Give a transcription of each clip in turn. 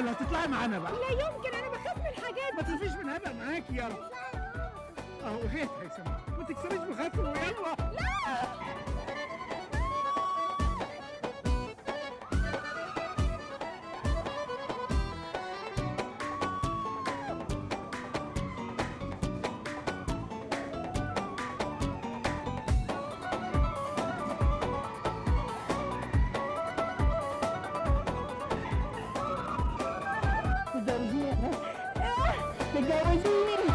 يلا تطلعي معانا بقى لا يمكن انا بخاف من الحاجات ما تخافيش من هبقى معاكي يلا اهو هيك هيثم ما تكسريش بخاطره يلا متجوزين متجوزين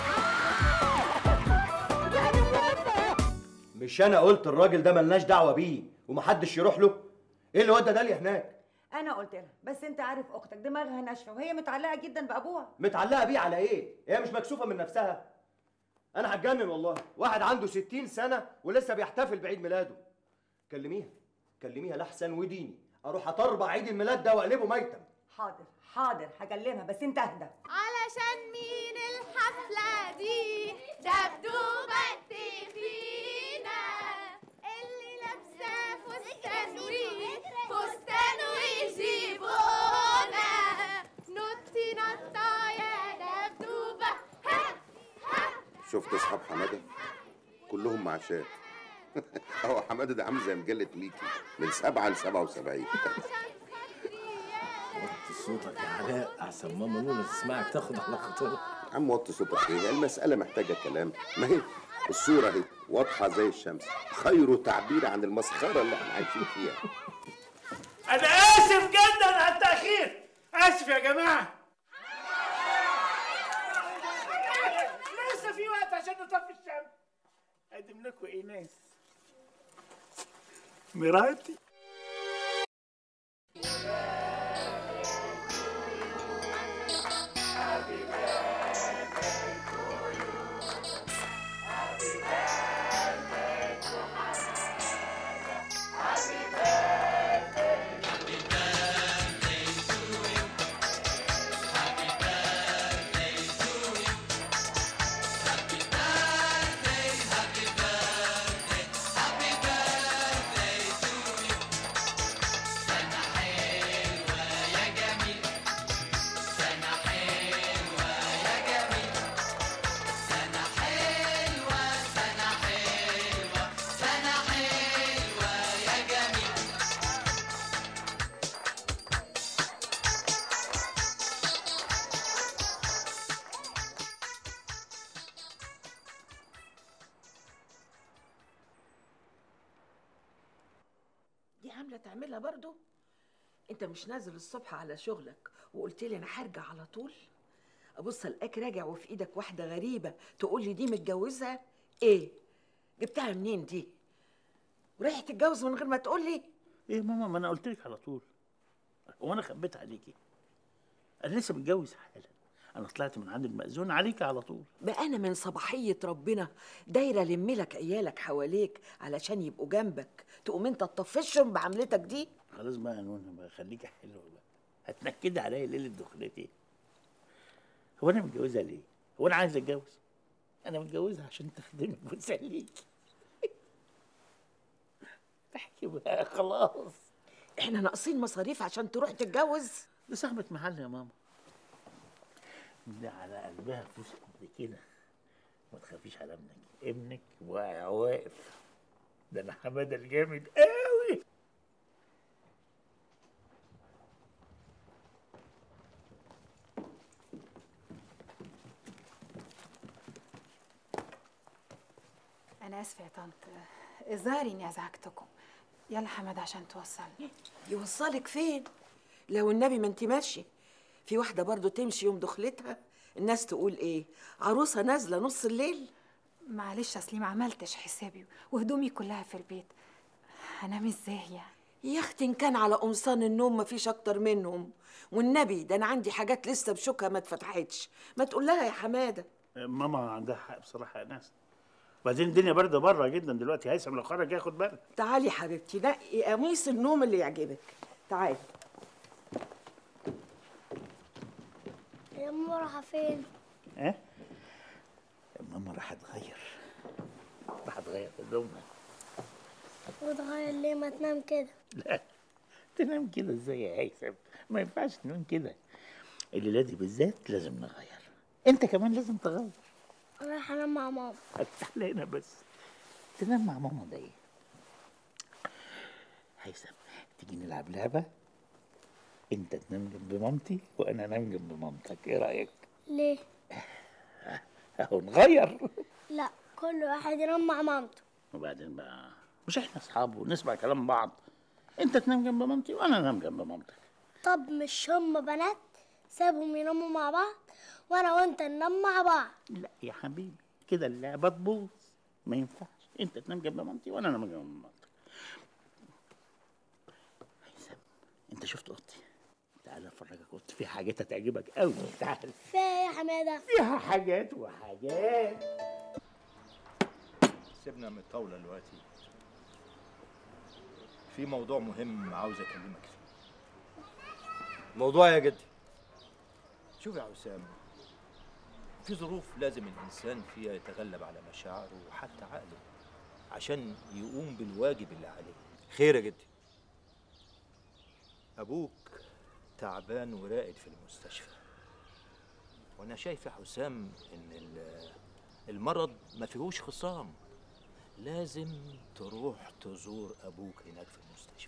انا موافقه مش انا قلت الراجل ده ملناش دعوه بيه ومحدش يروح له ايه اللي ودى داليا هناك انا قلت لها بس انت عارف اختك دماغها ناشفه وهي متعلقه جدا بابوها متعلقه بيه على ايه هي مش مكسوفه من نفسها انا هتجنن والله واحد عنده 60 سنه ولسه بيحتفل بعيد ميلاده كلميها كلميها لاحسن وديني اروح اطربع عيد الميلاد ده واقلبه ميتم حاضر حاضر هكلمها بس انت اهدى علشان مين الحفلة دي دبدوبة تخينة اللي لابسة فستان وي فستان ويجيبونا نطي نطة يا دبدوبة ها ها شفت اصحاب حماده كلهم معاشات اهو حماده ده عامل زي مجله ميكي من سبعه ل 77 وطي صوتك يا علاء احسن ماما نونا تسمعك تاخد على خاطرها عم وطي صوتك ايه المساله محتاجه كلام ما هي الصوره اهي واضحه زي الشمس خير تعبير عن المسخره اللي احنا عايشين فيها انا اسف جدا على التاخير اسف يا جماعه لسه في وقت عشان نطفي الشمس اقدم لكم ايناس مراتي دي عامله تعملها برضو انت مش نازل الصبح على شغلك وقلت لي انا هرجع على طول ابص الاقيك راجع وفي ايدك واحده غريبه تقول لي دي متجوزها ايه جبتها منين دي ورايح تتجوز من غير ما تقول لي ايه ماما ما انا قلت لك على طول هو انا خبيت عليكي انا لسه متجوز حالا انا طلعت من عند المأذون عليك على طول بقى انا من صباحيه ربنا دايره لملك عيالك حواليك علشان يبقوا جنبك تقوم انت تطفشهم بعملتك دي خلاص بقى يا نونا بقى خليكي حلوه بقى هتنكدي عليا ليله دخلتي هو انا متجوزها ليه؟ هو انا عايز اتجوز؟ انا متجوزها عشان تخدمك وتسليك تحكي بقى خلاص احنا ناقصين مصاريف عشان تروح تتجوز دي صاحبة محل يا ماما ده على قلبها فلوس قد كده ما تخافيش على ابنك ابنك واقع واقف ده انا حماده الجامد قوي أنا آسفة يا طنط الظاهر إني أزعجتكم يلا حماد عشان توصلني يوصلك فين لو النبي ما انت ماشيه في واحده برضو تمشي يوم دخلتها الناس تقول ايه عروسه نازله نص الليل معلش أصلي ما عملتش حسابي وهدومي كلها في البيت هنام إزاي يعني يا اختي ان كان على قمصان النوم مفيش اكتر منهم والنبي ده انا عندي حاجات لسه بشوكها ما اتفتحتش ما تقول لها يا حماده ماما عندها حق بصراحه يا ناس وبعدين الدنيا بارده بره جدا دلوقتي هيثم لو خرج ياخد بالك تعالي حبيبتي نقي قميص النوم اللي يعجبك تعالي يا أم رايحة فين؟ ها ماما راح تغير راح تغير هدومها وتغير ليه ما تنام كده لا تنام كده ازاي يا هيثم ما ينفعش تنام كده الليله دي بالذات لازم نغير انت كمان لازم تغير انا رايح انام مع ماما تعالى هنا بس تنام مع ماما ده ايه هيثم تيجي نلعب لعبه انت تنام جنب مامتي وانا انام جنب مامتك ايه رايك ليه اهو نغير لا كل واحد ينام مع مامته وبعدين بقى مش احنا اصحاب ونسمع كلام بعض انت تنام جنب مامتي وانا انام جنب مامتك طب مش هم بنات سابهم يناموا مع بعض وانا وانت ننام مع بعض لا يا حبيبي كده اللعبه تبوظ ما ينفعش انت تنام جنب مامتي وانا انام جنب مامتك هيثم انت شفت اوضتي تعال افرجك اوضتي فيها حاجات هتعجبك قوي تعال فيها إيه يا حماده فيها حاجات وحاجات سيبنا من الطاولة دلوقتي في موضوع مهم عاوز اكلمك فيه موضوع يا جدي شوف يا حسام في ظروف لازم الانسان فيها يتغلب على مشاعره وحتى عقله عشان يقوم بالواجب اللي عليه خير يا جدي ابوك تعبان وراقد في المستشفى وانا شايف يا حسام ان ال- المرض ما فيهوش خصام لازم تروح تزور ابوك هناك في المستشفى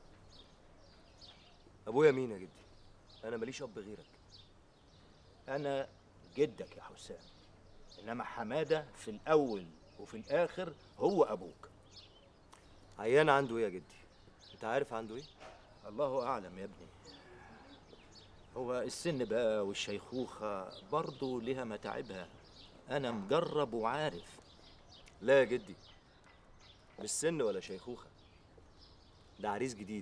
ابويا مين يا جدي انا ماليش اب غيرك انا جدك يا حسام انما حماده في الاول وفي الاخر هو ابوك عيان عنده ايه يا جدي انت عارف عنده ايه الله اعلم يا ابني هو السن بقى والشيخوخه برضه لها متاعبها انا مجرب وعارف لا يا جدي مش سن ولا شيخوخه ده عريس جديد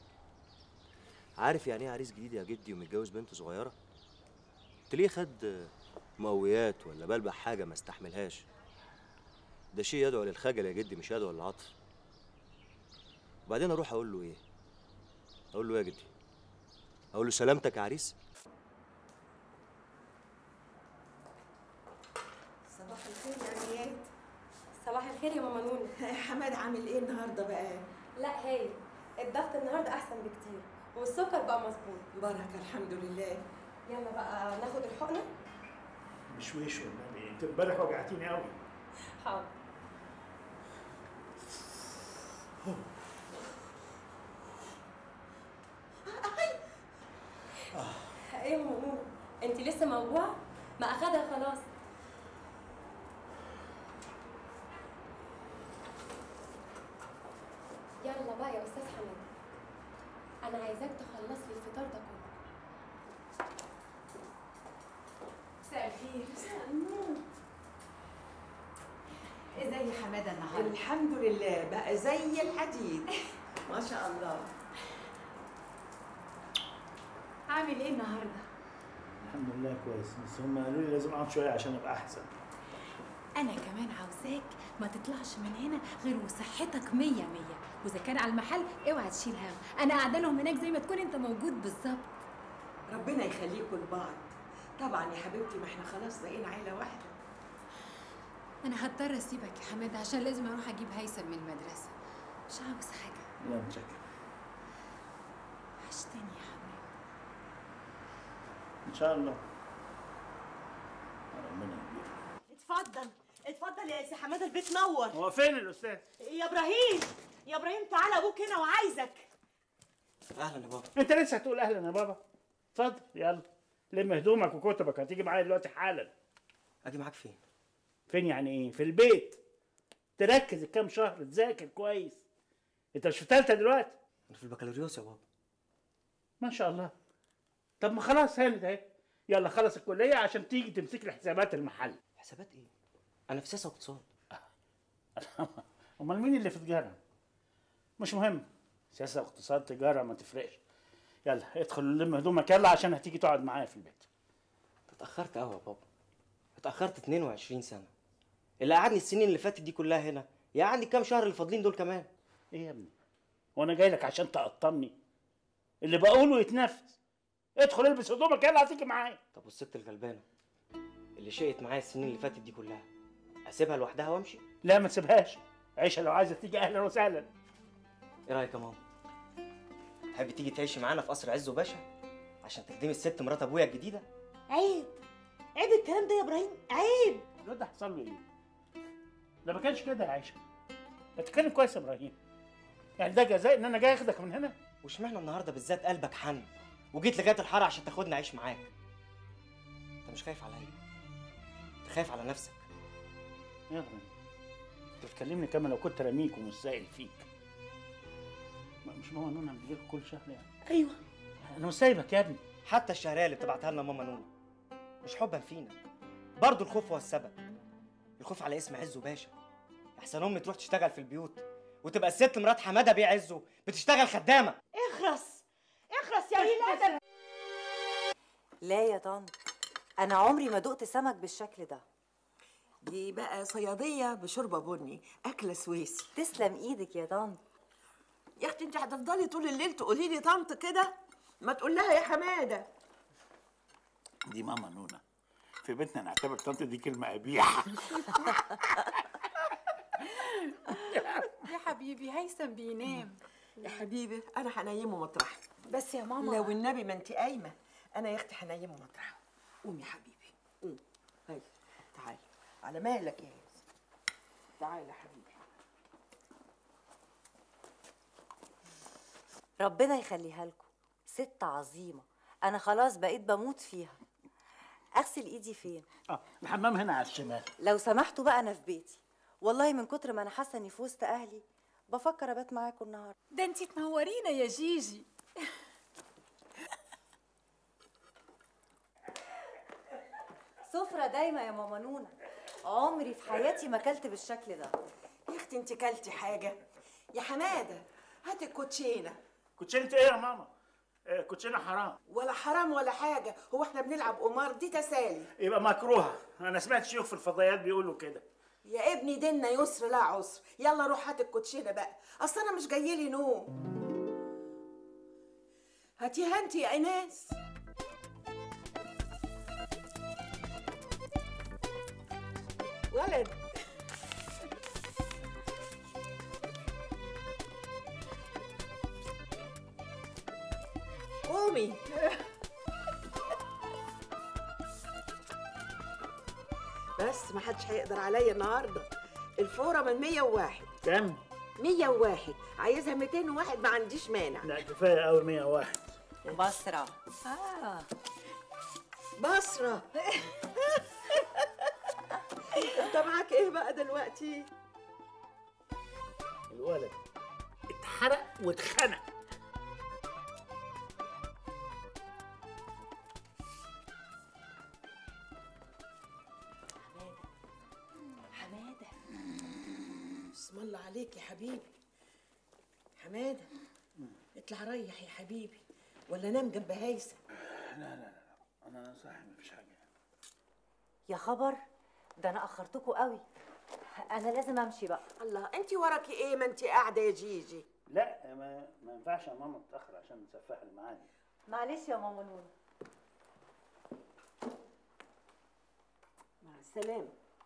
عارف يعني ايه عريس جديد يا جدي ومتجوز بنت صغيره انت ليه خد مقويات ولا بلبع حاجه ما استحملهاش ده شيء يدعو للخجل يا جدي مش يدعو للعطف وبعدين اروح اقول له ايه اقول له إيه يا جدي اقول له سلامتك يا عريس صباح الخير يا ريات صباح الخير يا ماما نونو حماد عامل ايه النهارده بقى لا هايل الضغط النهارده احسن بكتير والسكر بقى مظبوط بركه الحمد لله يلا بقى ناخد الحقنه مش وش والنبي انت امبارح وجعتيني قوي حاضر ايه يا ماما نونو انت لسه موجوعه ما اخدها خلاص يلا بقى يا استاذ حماد انا عايزاك تخلص لي الفطار ده كله مساء الخير مساء النور ازاي حماده النهارده الحمد لله بقى زي الحديد ما شاء الله عامل ايه النهارده الحمد لله كويس بس هم قالوا لي لازم اقعد شويه عشان ابقى احسن انا كمان عاوزاك ما تطلعش من هنا غير وصحتك مية مية واذا كان على المحل اوعى تشيل هم انا قاعده لهم هناك زي ما تكون انت موجود بالظبط ربنا يخليكم لبعض طبعا يا حبيبتي ما احنا خلاص بقينا عيله واحده انا هضطر اسيبك يا حماده عشان لازم اروح اجيب هيثم من المدرسه مش عاوز حاجه لا متشكر وحشتني يا حماده ان شاء الله ربنا يهديك اتفضل اتفضل يا سي حماده البيت نور هو فين الاستاذ يا ابراهيم يا ابراهيم تعالى ابوك هنا وعايزك اهلا يا بابا انت لسه هتقول اهلا يا بابا اتفضل يلا لم هدومك وكتبك هتيجي معايا دلوقتي حالا اجي معاك فين فين يعني ايه في البيت تركز الكام شهر تذاكر كويس انت مش في ثالثه دلوقتي انا في البكالوريوس يا بابا ما شاء الله طب ما خلاص هانت اهي يلا خلص الكليه عشان تيجي تمسك لي حسابات المحل حسابات ايه انا في سياسه واقتصاد امال مين اللي في تجاره مش مهم سياسه واقتصاد تجاره ما تفرقش يلا ادخل لم هدومك يلا عشان هتيجي تقعد معايا في البيت اتأخرت قوي يا بابا اتأخرت 22 سنة اللي قعدني السنين اللي فاتت دي كلها هنا يقعدني كام شهر اللي فاضلين دول كمان ايه يا ابني وانا جاي لك عشان تقطمني اللي بقوله يتنفذ ادخل البس هدومك يلا هتيجي معايا طب والست الغلبانة اللي شقت معايا السنين اللي فاتت دي كلها اسيبها لوحدها وامشي لا ما تسيبهاش عيشها لو عايزه تيجي اهلا وسهلا ايه رايك يا ماما تحبي تيجي تعيشي معانا في قصر عز وباشا عشان تخدمي الست مرات ابويا الجديده عيب عيب الكلام ده يا ابراهيم عيب الواد ده حصل له ايه؟ ده ما كانش كده يا عايشه ده بتتكلم كويس يا ابراهيم يعني ده جزاء ان انا جاي اخدك من هنا واشمعنى النهارده بالذات قلبك حن وجيت لغايه الحاره عشان تاخدني اعيش معاك انت مش خايف عليا انت خايف على نفسك يا ابراهيم انت بتكلمني كما لو كنت رميك ومش سائل فيك ما- مش ماما نونا بتجيلك كل شهر يعني ايوه انا مش سايبك يا ابني حتى الشهريه اللي بتبعتها لنا ماما نونا مش حبا فينا برضه الخوف هو السبب الخوف على اسم عزه باشا احسن امي تروح تشتغل في البيوت وتبقى الست مرات حماده بيه عزه بتشتغل خدامه اخرس اخرس يا قليل الادب لا يا طنط انا عمري ما دقت سمك بالشكل ده دي بقى صياديه بشوربه بني اكله سويسي تسلم ايدك يا طنط يا اختي انت هتفضلي طول الليل تقولي لي طنط كده ما تقول لها يا حماده دي ماما نونا في بيتنا نعتبر طنط دي كلمه قبيحه يا حبيبي هيثم بينام يا حبيبي انا هنيمه مطرحه بس يا ماما لو النبي ما انت قايمه انا يا اختي هنيمه مطرحه قوم يا حبيبي قوم هاي تعالي على مالك يا ياسر تعالى يا حبيبي ربنا يخليها لكم ست عظيمه انا خلاص بقيت بموت فيها اغسل ايدي فين اه الحمام هنا على الشمال لو سمحتوا بقى انا في بيتي والله من كتر ما انا حاسه اني في وسط اهلي بفكر ابات معاكم النهارده ده انتي تنورينا يا جيجي سفرة دايمة يا ماما نونا عمري في حياتي ما اكلت بالشكل ده يا اختي انت كلتي حاجه يا حماده هاتي الكوتشينه كوتشينة ايه يا ماما؟ آه، كوتشينة حرام ولا حرام ولا حاجه هو احنا بنلعب قمار دي تسالي يبقى مكروهه انا سمعت شيوخ في الفضائيات بيقولوا كده يا ابني ديننا يسر لا عسر يلا روح هات الكوتشينه بقى اصل انا مش جايلي نوم هاتيها انت يا ايناس ولد قومي بس ما حدش هيقدر عليا النهارده الفوره من 101 كام؟ 101 عايزها 201 ما عنديش مانع لا كفايه قوي 101 بصرة اه بصرة انت معاك ايه بقى دلوقتي؟ الولد اتحرق واتخنق حمادة بسم الله عليك يا حبيبي حمادة اطلع ريح يا حبيبي ولا نام جنب هيثم لا لا لا انا صاحي مفيش حاجه يا خبر ده انا اخرتكم قوي انا لازم امشي بقى الله انت وراكي ايه ما انت قاعده يا جيجي لا ما ما ينفعش يا ماما تتاخر عشان نسفح المعاني معلش يا ماما نونا مع السلامه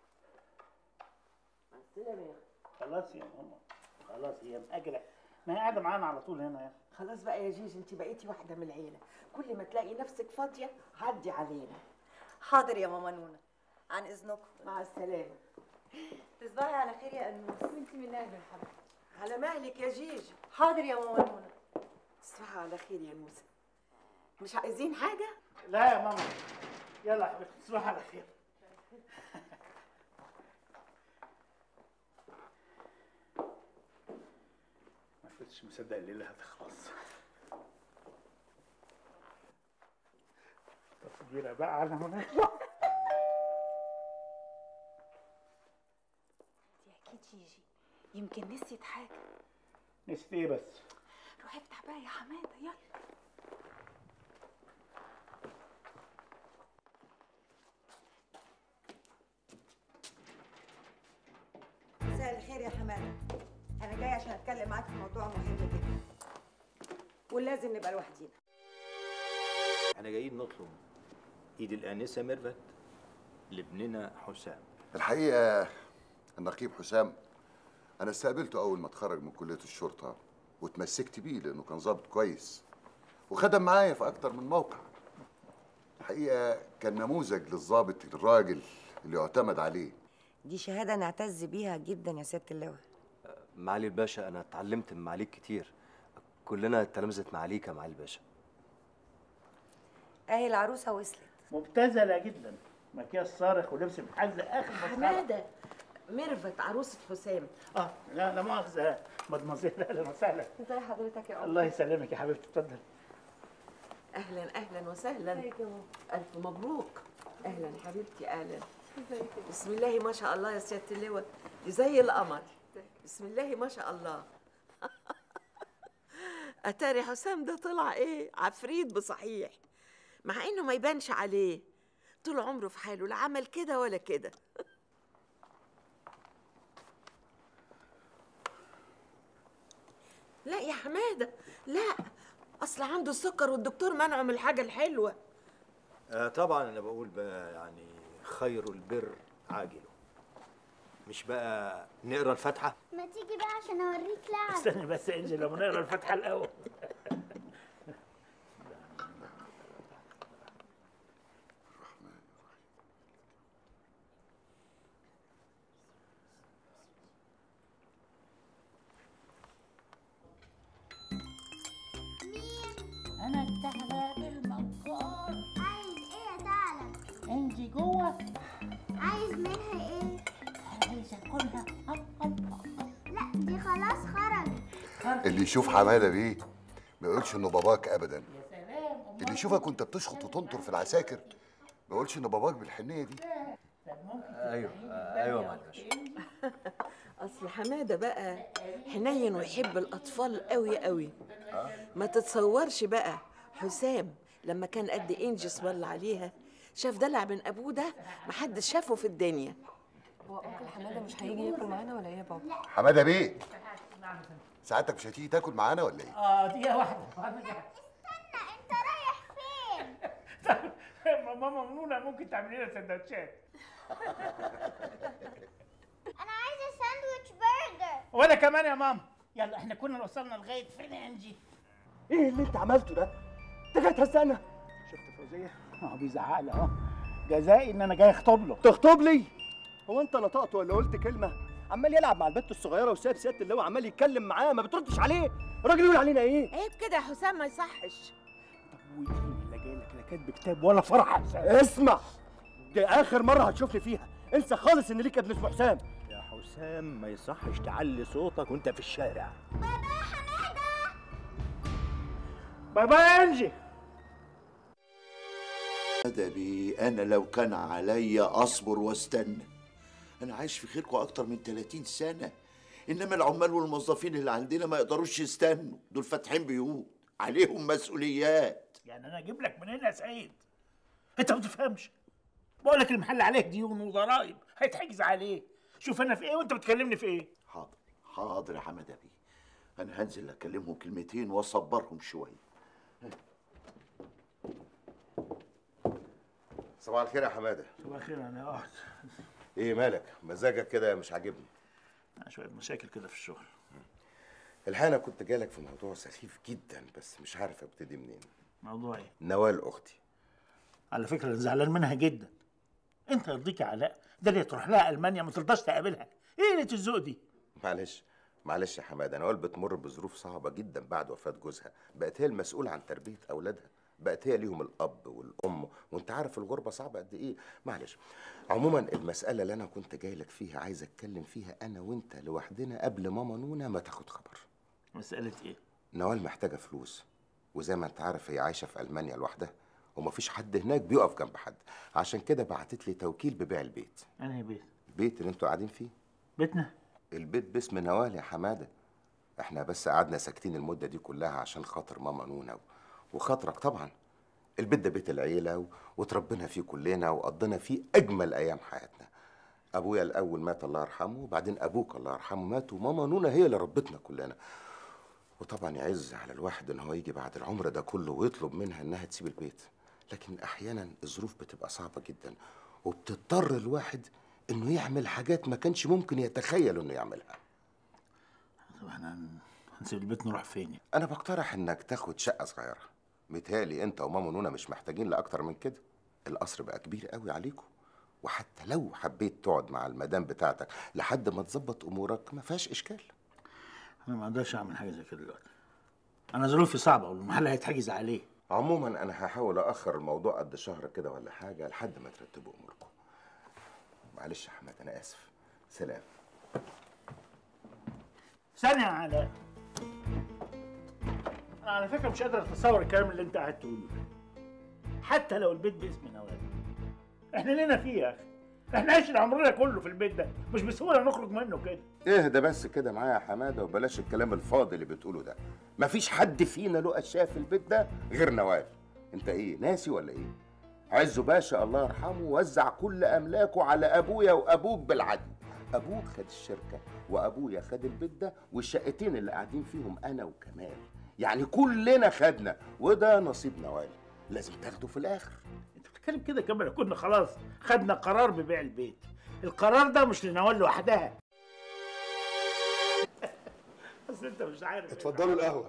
مع السلامه يا أختي. خلاص يا ماما خلاص هي مأجلة ما هي قاعده معانا على طول هنا يا اخي خلاص بقى يا جيجي انت بقيتي واحده من العيله كل ما تلاقي نفسك فاضيه عدي علينا حاضر يا ماما نونا عن اذنكم مع السلامه تصبحي على خير يا انوس وانت من اهل الحبيب على مهلك يا جيجي حاضر يا ماما نونا تصبحوا على خير يا موسى مش عايزين حاجه لا يا ماما يلا يا حبيبتي تصبحي على خير ما كنتش مصدق الليله هتخلص تصويره بقى على هناك دي اكيد جيجي يمكن نسيت حاجه نسيت ايه بس روحي افتح بقى يا حماده يلا مساء الخير يا حماده انا جاي عشان اتكلم معاك في موضوع مهم جدا ولازم نبقى لوحدينا احنا جايين نطلب ايد الانسه ميرفت لابننا حسام الحقيقة النقيب حسام أنا استقبلته أول ما اتخرج من كلية الشرطة واتمسكت بيه لأنه كان ظابط كويس وخدم معايا في أكتر من موقع الحقيقه كان نموذج للضابط الراجل اللي يعتمد عليه دي شهاده نعتز بيها جدا يا سياده اللواء معالي الباشا انا اتعلمت من معاليك كتير كلنا تلامذة معاليك يا معالي الباشا اهي العروسه وصلت مبتذله جدا مكياج صارخ ولبس محزق اخر مسخره حماده ميرفت عروسه حسام اه لا لا مؤاخذه مدمزيل اهلا وسهلا ازي حضرتك يا الله يسلمك يا حبيبتي اتفضل اهلا اهلا وسهلا الف مبروك اهلا حبيبتي اهلا بسم الله ما شاء الله يا سياده اللواء دي زي القمر بسم الله ما شاء الله اتاري حسام ده طلع ايه عفريت بصحيح مع انه ما يبانش عليه طول عمره في حاله لا عمل كده ولا كده لا يا حماده لا اصل عنده السكر والدكتور منعه من الحاجه الحلوه آه طبعا انا بقول بقى يعني خير البر عاجله مش بقى نقرا الفاتحه ما تيجي بقى عشان اوريك لعب استني بس يا انجي لما نقرا الفاتحه الاول انا الثعلب المنقار عايز ايه يا ثعلب انت جوه عايز منها ايه عايز اكلها لا دي خلاص خرجت اللي يشوف حماده بيه ما يقولش انه باباك ابدا اللي يشوفك وانت بتشخط وتنطر في العساكر ما يقولش ان باباك بالحنيه دي ايوه ايوه يا معالي الباشا اصل حماده بقى حنين ويحب الاطفال قوي قوي ما تتصورش بقى حسام لما كان قد انجي اسم عليها شاف دلع من ابوه ده محدش شافه في الدنيا هو انكل حماده مش هيجي ياكل معانا ولا ايه يا بابا؟ حماده بيه ساعتك مش هتيجي تاكل معانا ولا ايه اه دقيقه واحده انت رايح فين ماما منونه ممكن تعملي لنا سندوتشات انا عايزه ساندويتش برجر وانا كمان يا ماما يلا احنا كنا وصلنا لغايه فين يا انجي ايه اللي انت عملته ده انت جاي تهزقنا شفت فوزيه اه بيزعق لي اهو جزائي ان انا جاي اخطب له تخطب لي هو انت نطقت ولا قلت كلمه عمال يلعب مع البت الصغيره وساب سياده اللواء عمال يتكلم معاه ما بتردش عليه الراجل يقول علينا ايه عيب كده يا حسام ما يصحش ودين لا جاي لك لا كاتب كتاب ولا فرح حسام اسمع دي اخر مره هتشوفني فيها انسى خالص ان ليك ابن اسمه حسام يا حسام ما يصحش تعلي صوتك وانت في الشارع باي باي يا انجي أدبي أنا لو كان عليا أصبر واستنى أنا عايش في خيركم أكتر من 30 سنة إنما العمال والموظفين اللي عندنا ما يقدروش يستنوا دول فاتحين بيوت عليهم مسؤوليات يعني انا اجيب لك منين يا سعيد انت ما بتفهمش بقول لك المحل عليه ديون وضرايب هيتحجز عليه شوف انا في ايه وانت بتكلمني في ايه حاضر حاضر يا حمد أبي أنا هنزل أكلمهم كلمتين وأصبرهم شوية صباح الخير يا حماده صباح الخير انا قاعد ايه مالك مزاجك كده مش عاجبني شويه مشاكل كده في الشغل الحقيقه انا كنت جالك في موضوع سخيف جدا بس مش عارف ابتدي منين موضوع ايه نوال اختي على فكره انا زعلان منها جدا انت يرضيك يا علاء ده اللي تروح لها المانيا ما ترضاش تقابلها ايه قله الذوق دي معلش معلش يا حماده نوال بتمر بظروف صعبه جدا بعد وفاه جوزها بقت هي المسؤوله عن تربيه اولادها بقت هي ليهم الاب والام وانت عارف الغربه صعبه قد ايه معلش عموما المساله اللي انا كنت جاي لك فيها عايز اتكلم فيها انا وانت لوحدنا قبل ماما نونا ما تاخد خبر مساله ايه نوال محتاجه فلوس وزي ما انت عارف هي عايشه في المانيا لوحدها ومفيش حد هناك بيقف جنب حد عشان كده بعتت لي توكيل ببيع البيت انهي بيت البيت اللي انتوا قاعدين فيه بيتنا البيت باسم نوال يا حماده احنا بس قعدنا ساكتين المده دي كلها عشان خاطر ماما نونا و- وخاطرك طبعا البيت ده بيت العيله و... وتربينا فيه كلنا وقضينا فيه اجمل ايام حياتنا ابويا الاول مات الله يرحمه وبعدين ابوك الله يرحمه مات وماما نونا هي اللي ربتنا كلنا وطبعا يعز على الواحد ان هو يجي بعد العمر ده كله ويطلب منها انها تسيب البيت لكن احيانا الظروف بتبقى صعبه جدا وبتضطر الواحد انه يعمل حاجات ما كانش ممكن يتخيل انه يعملها طب احنا هنسيب البيت نروح فين انا بقترح انك تاخد شقه صغيره متهيألي انت وماما نونا مش محتاجين لاكتر من كده القصر بقى كبير قوي عليكم وحتى لو حبيت تقعد مع المدام بتاعتك لحد ما تظبط امورك ما فيهاش اشكال انا ما اقدرش اعمل حاجه زي كده دلوقتي انا ظروفي صعبه والمحل هيتحجز عليه عموما انا هحاول اخر الموضوع قد شهر كده ولا حاجه لحد ما ترتبوا اموركم معلش يا حماد انا اسف سلام ثانيه يا علاء انا على فكره مش قادر اتصور الكلام اللي انت قاعد تقوله ده حتى لو البيت باسم نوال احنا لنا فيه يا اخي احنا عشنا عمرنا كله في البيت ده مش بسهوله نخرج منه كده اهدى بس كده معايا يا حماده وبلاش الكلام الفاضي اللي بتقوله ده مفيش حد فينا له اشياء في البيت ده غير نوال انت ايه ناسي ولا ايه عزو باشا الله يرحمه وزع كل املاكه على ابويا وابوك بالعدل ابوك خد الشركه وابويا خد البيت ده والشقتين اللي قاعدين فيهم انا وكمال يعني كلنا خدنا وده نصيب نوال لازم تاخده في الاخر انت بتتكلم كده كمان كنا خلاص خدنا قرار ببيع البيت القرار ده مش لنوال لوحدها بس انت مش عارف اتفضلوا القهوه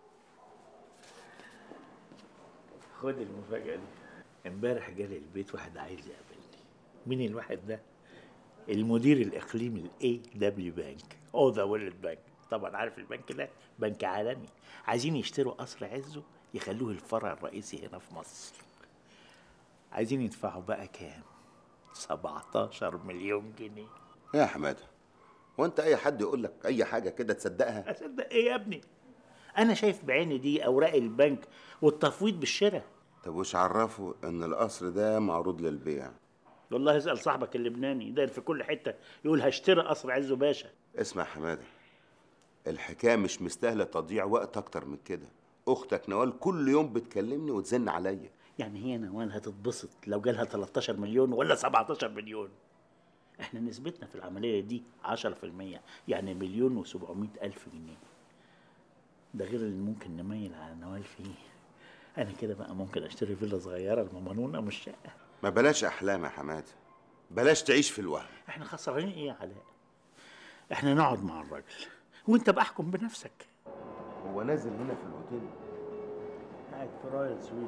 خد المفاجأة دي امبارح جالي البيت واحد عايز يقابلني مين الواحد ده؟ المدير الإقليمي الاي دبليو بانك او ذا وورلد بانك طبعا عارف البنك ده بنك عالمي عايزين يشتروا قصر عزه يخلوه الفرع الرئيسي هنا في مصر عايزين يدفعوا بقى كام؟ 17 مليون جنيه يا حماده وانت اي حد يقول لك اي حاجه كده تصدقها اصدق ايه يا ابني؟ انا شايف بعيني دي اوراق البنك والتفويض بالشراء طب وش عرفوا ان القصر ده معروض للبيع والله اسال صاحبك اللبناني داير في كل حته يقول هشتري قصر عزه باشا اسمع يا حماده الحكايه مش مستاهله تضييع وقت اكتر من كده اختك نوال كل يوم بتكلمني وتزن عليا يعني هي نوال هتتبسط لو جالها 13 مليون ولا 17 مليون احنا نسبتنا في العمليه دي 10% يعني مليون و700 الف جنيه ده غير اللي ممكن نميل على نوال فيه انا كده بقى ممكن اشتري فيلا صغيره لمامانونا مش شقه ما بلاش احلام يا حماده بلاش تعيش في الوهم احنا خسرانين ايه يا علاء احنا نقعد مع الراجل وانت بقى احكم بنفسك هو نازل هنا في الاوتيل قاعد في رويال سويت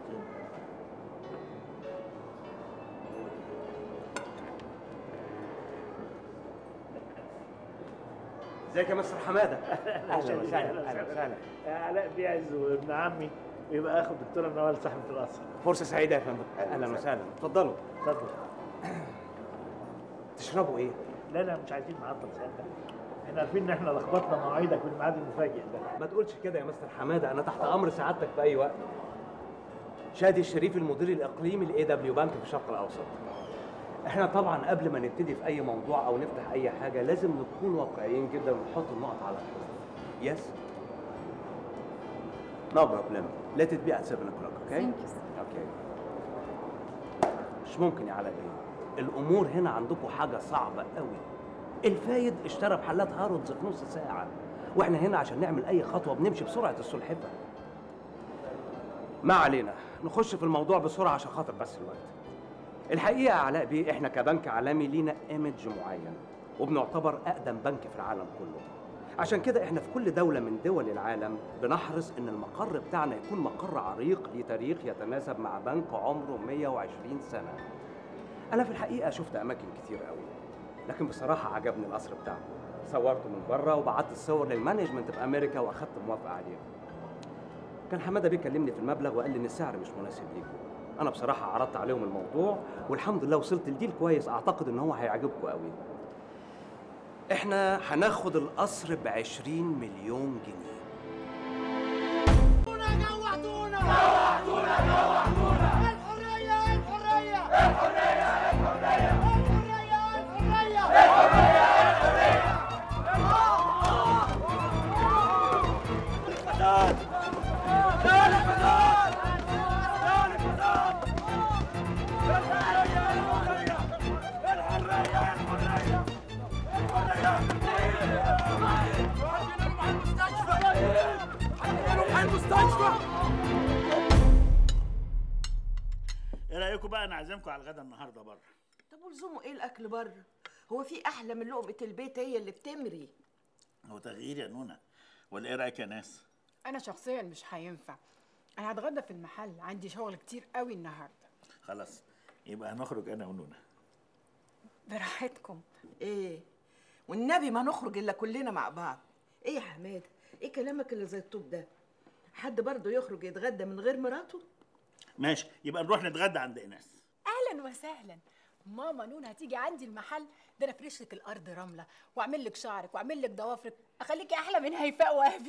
ازيك يا مستر حماده اهلا وسهلا اهلا وسهلا علاء بيعز وابن عمي ويبقى اخو الدكتوره نوال صاحبه القصر فرصه سعيده يا فندم اهلا وسهلا اتفضلوا اتفضل تشربوا ايه لا لا مش عايزين نعطل سيادتك احنا عارفين ان احنا لخبطنا مواعيدك بالميعاد المفاجئ ده ما تقولش كده يا مستر حماده انا تحت امر سعادتك في اي وقت شادي الشريف المدير الاقليمي لاي دبليو بنك في الشرق الاوسط احنا طبعا قبل ما نبتدي في اي موضوع او نفتح اي حاجه لازم نكون واقعيين جدا ونحط النقط على الحروف يس No problem. Let it be at 7 o'clock, okay? Thank you, sir. Okay. مش ممكن يا علاء بيه. الأمور هنا عندكم حاجة صعبة قوي. الفايد اشترى بحلات هارودز في نص ساعة. واحنا هنا عشان نعمل أي خطوة بنمشي بسرعة السلحفة. ما علينا، نخش في الموضوع بسرعة عشان خاطر بس الوقت. الحقيقة يا علاء بيه احنا كبنك عالمي لينا ايمج معين وبنعتبر أقدم بنك في العالم كله. عشان كده احنا في كل دولة من دول العالم بنحرص ان المقر بتاعنا يكون مقر عريق ليه تاريخ يتناسب مع بنك عمره 120 سنة. انا في الحقيقة شفت اماكن كتير قوي لكن بصراحة عجبني القصر بتاعكم. صورته من بره وبعت الصور للمانجمنت في امريكا واخدت موافقة عليها. كان حماده بيكلمني في المبلغ وقال لي ان السعر مش مناسب ليكم. انا بصراحة عرضت عليهم الموضوع والحمد لله وصلت لديل كويس اعتقد ان هو هيعجبكم قوي. احنا هناخد القصر ب 20 مليون جنيه جوعتونا جوعتونا جوعتونا الحرية الحرية الحرية الحرية الحرية الحرية الفساد الفساد ايه رايكم بقى انا عازمكم على الغدا النهارده بره طب ولزومه ايه الاكل بره هو في احلى من لقمه البيت هي اللي بتمري هو تغيير يا نونا ولا ايه رايك يا ناس انا شخصيا مش هينفع انا هتغدى في المحل عندي شغل كتير قوي النهارده خلاص يبقى هنخرج انا ونونا براحتكم ايه والنبي ما نخرج الا كلنا مع بعض ايه يا حماده ايه كلامك اللي زي الطوب ده حد برضه يخرج يتغدى من غير مراته ماشي يبقى نروح نتغدى عند ايناس اهلا وسهلا ماما نون هتيجي عندي المحل ده انا افرش لك الارض رمله واعمل لك شعرك واعمل لك ضوافرك اخليكي احلى من هيفاء وهبي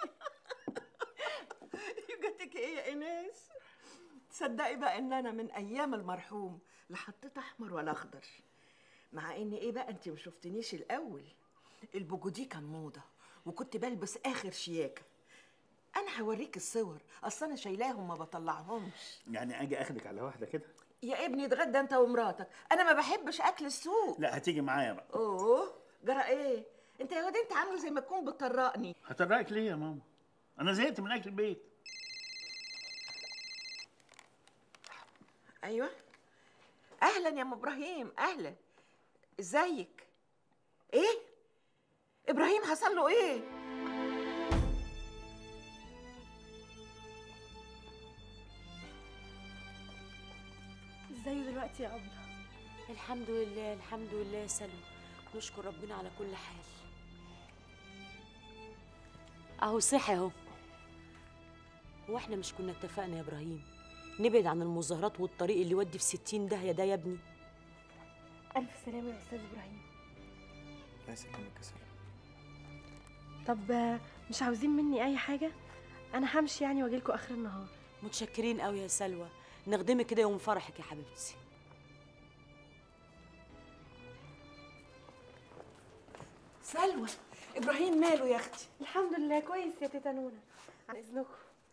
يوجتك ايه يا ايناس تصدقي بقى ان انا من ايام المرحوم لا حطيت احمر ولا اخضر مع ان ايه بقى انت ما شفتنيش الاول البوجودي كان موضه وكنت بلبس اخر شياكه انا هوريك الصور اصل انا شايلاهم ما بطلعهمش يعني اجي اخدك على واحده كده يا ابني اتغدى انت ومراتك انا ما بحبش اكل السوق لا هتيجي معايا بقى اوه جرى ايه انت يا واد انت عامله زي ما تكون بتطرقني هتراك ليه يا ماما انا زهقت من اكل البيت ايوه اهلا يا ام ابراهيم اهلا ازيك ايه ابراهيم حصل له ايه ازاي دلوقتي يا ابله الحمد لله الحمد لله يا سلوى نشكر ربنا على كل حال اهو صحي اهو هو احنا مش كنا اتفقنا يا ابراهيم نبعد عن المظاهرات والطريق اللي يودي في ستين داهيه ده يا ابني ألف سلامة يا أستاذ إبراهيم الله يسلمك يا سلوى طب آه، مش عاوزين مني أي حاجة أنا همشي يعني وأجيلكوا آخر النهار متشكرين قوي يا سلوى نخدمك كده يوم فرحك يا حبيبتي سلوى ابراهيم ماله يا اختي الحمد لله كويس يا تيتا نونا عن إذنكم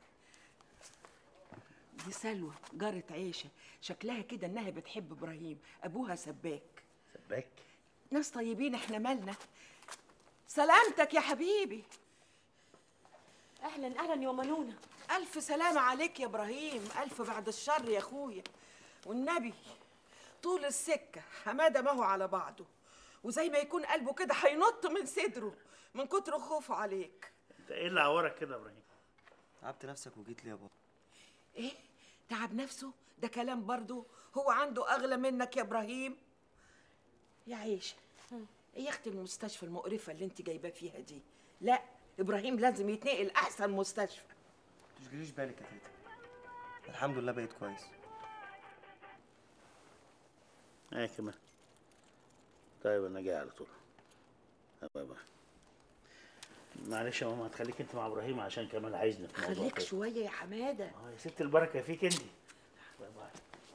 دي سلوى جارة عيشه شكلها كده انها بتحب ابراهيم ابوها سباك سباك ناس طيبين احنا مالنا سلامتك يا حبيبي اهلا اهلا يا منونه الف سلامه عليك يا ابراهيم الف بعد الشر يا اخويا والنبي طول السكه حماده ما هو على بعضه وزي ما يكون قلبه كده هينط من صدره من كتر خوفه عليك انت ايه اللي عورك كده يا ابراهيم تعبت نفسك وجيت لي يا بابا ايه تعب نفسه ده كلام برضه هو عنده اغلى منك يا ابراهيم يا عيشه ايه يا اختي المستشفى المقرفه اللي انت جايباه فيها دي لا ابراهيم لازم يتنقل احسن مستشفى تشغليش بالك يا تيتا الحمد لله بقيت كويس ايه كمان طيب انا جاي على طول باي باي معلش يا ماما هتخليك انت مع ابراهيم عشان كمال عايزني في موضوع خليك كده. شويه يا حماده اه يا ست البركه فيك انت باي باي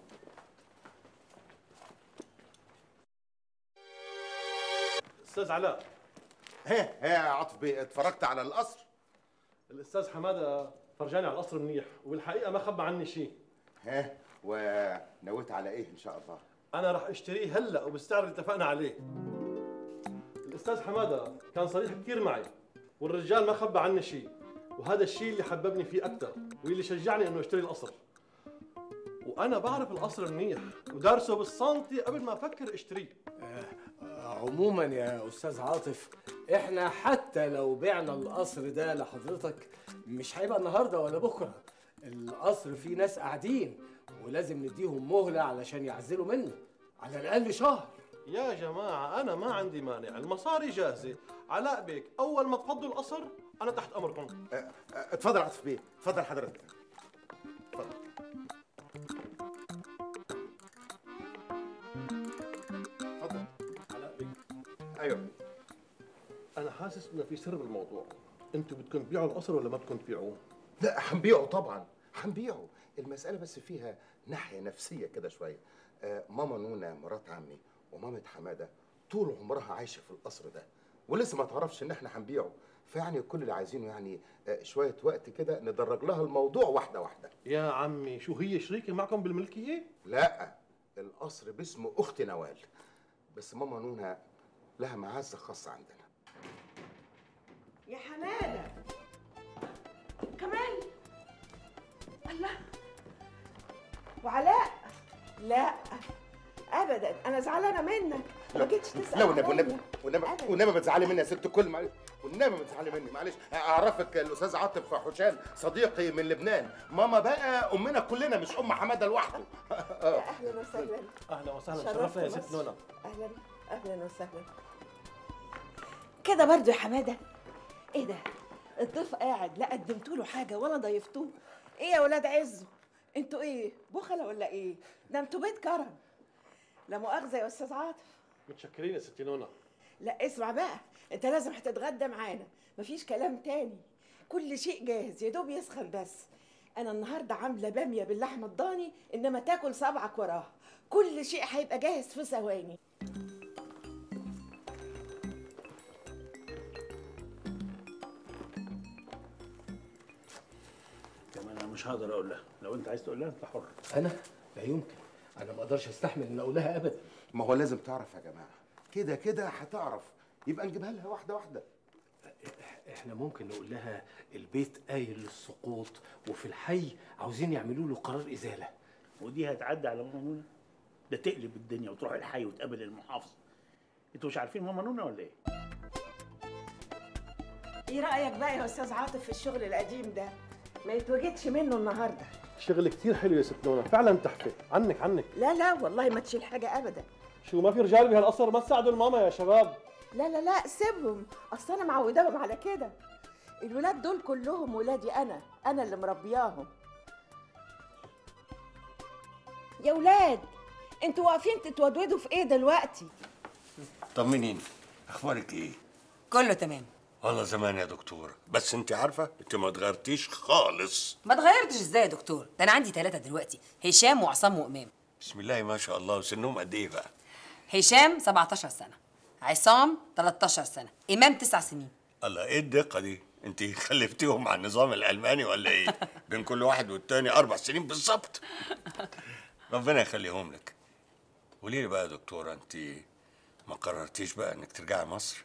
استاذ علاء ها ها يا عاطف بيه اتفرجت على القصر الاستاذ حماده فرجاني على القصر منيح والحقيقه ما خبى عني شيء ها ونويت على ايه ان شاء الله انا راح اشتريه هلا وبالسعر اللي اتفقنا عليه الاستاذ حماده كان صريح كثير معي والرجال ما خبى عني شيء وهذا الشيء اللي حببني فيه اكثر واللي شجعني انه اشتري القصر وانا بعرف القصر منيح ودارسه بالسنتي قبل ما افكر اشتريه عموما يا استاذ عاطف احنا حتى لو بعنا القصر ده لحضرتك مش هيبقى النهارده ولا بكره القصر فيه ناس قاعدين ولازم نديهم مهله علشان يعزلوا منه على الاقل شهر يا جماعة أنا ما عندي مانع المصاري جاهزة علاء بيك أول ما تفضوا القصر أنا تحت أمركم اتفضل عاطف بيه اتفضل حضرتك اتفضل اتفضل علاء بيك ايوه أنا حاسس إنه في سر بالموضوع أنتوا بدكم تبيعوا القصر ولا ما بدكم تبيعوه؟ لا هنبيعه طبعا هنبيعه المسألة بس فيها ناحية نفسية كده شوية آه ماما نونا مرات عمي ومامة حمادة طول عمرها عايشة في القصر ده ولسه ما تعرفش ان احنا هنبيعه فيعني كل اللي عايزينه يعني آه شوية وقت كده ندرج لها الموضوع واحدة واحدة يا عمي شو هي شريكة معكم بالملكية؟ لا القصر باسم اخت نوال بس ماما نونا لها معزة خاصة عندنا يا حماده كمان الله وعلاء لا ابدا انا زعلانه منك ما جيتش تسال لا والنبي عليا. والنبي والنبي والنبي ما تزعلي مني يا ست الكل معلش والنبي ما تزعلي مني معلش اعرفك الاستاذ عاطف حسام صديقي من لبنان ماما بقى امنا كلنا مش ام حماده لوحده اه اهلا وسهلا اهلا وسهلا شرفت شرفنا يا ست مصر. نونا اهلا اهلا وسهلا كده برضو يا حماده ايه ده الضيف قاعد لا قدمتوا له حاجه ولا ضيفتوه ايه يا ولاد عزه انتوا ايه بخله ولا ايه ده انتوا بيت كرم لا مؤاخذه يا استاذ عاطف متشكرين يا ست نونا لا اسمع بقى انت لازم هتتغدى معانا مفيش كلام تاني كل شيء جاهز يا دوب يسخن بس انا النهارده عامله باميه باللحمه الضاني انما تاكل صبعك وراها كل شيء هيبقى جاهز في ثواني كمان انا مش هقدر اقول لها لو انت عايز تقول لها انت حر انا لا يمكن انا ما اقدرش استحمل ان اقول لها ابدا ما هو لازم تعرف يا جماعه كده كده هتعرف يبقى نجيبها لها واحده واحده احنا ممكن نقول لها البيت قايل للسقوط وفي الحي عاوزين يعملوا له قرار ازاله ودي هتعدي على ماما نونا ده تقلب الدنيا وتروح الحي وتقابل المحافظ انتوا مش عارفين ماما نونا ولا ايه ايه رايك بقى يا استاذ عاطف في الشغل القديم ده ما يتوجدش منه النهارده شغل كتير حلو يا ست نونا فعلا تحفه عنك عنك لا لا والله ما تشيل حاجه ابدا شو ما في رجال بهالقصر ما تساعدوا الماما يا شباب لا لا لا سيبهم اصل انا معوداهم على كده الولاد دول كلهم ولادي انا انا اللي مربياهم يا ولاد انتوا واقفين تتودودوا في ايه دلوقتي طمنيني اخبارك ايه كله تمام والله زمان يا دكتور بس انت عارفه انت ما اتغيرتيش خالص ما اتغيرتش ازاي يا دكتور ده انا عندي ثلاثة دلوقتي هشام وعصام وامام بسم الله ما شاء الله وسنهم قد ايه بقى هشام 17 سنة عصام 13 سنة امام 9 سنين الله ايه الدقه دي انت خلفتيهم على النظام الالماني ولا ايه بين كل واحد والتاني اربع سنين بالظبط ربنا يخليهم لك قولي لي بقى يا دكتوره انت ما قررتيش بقى انك ترجعي مصر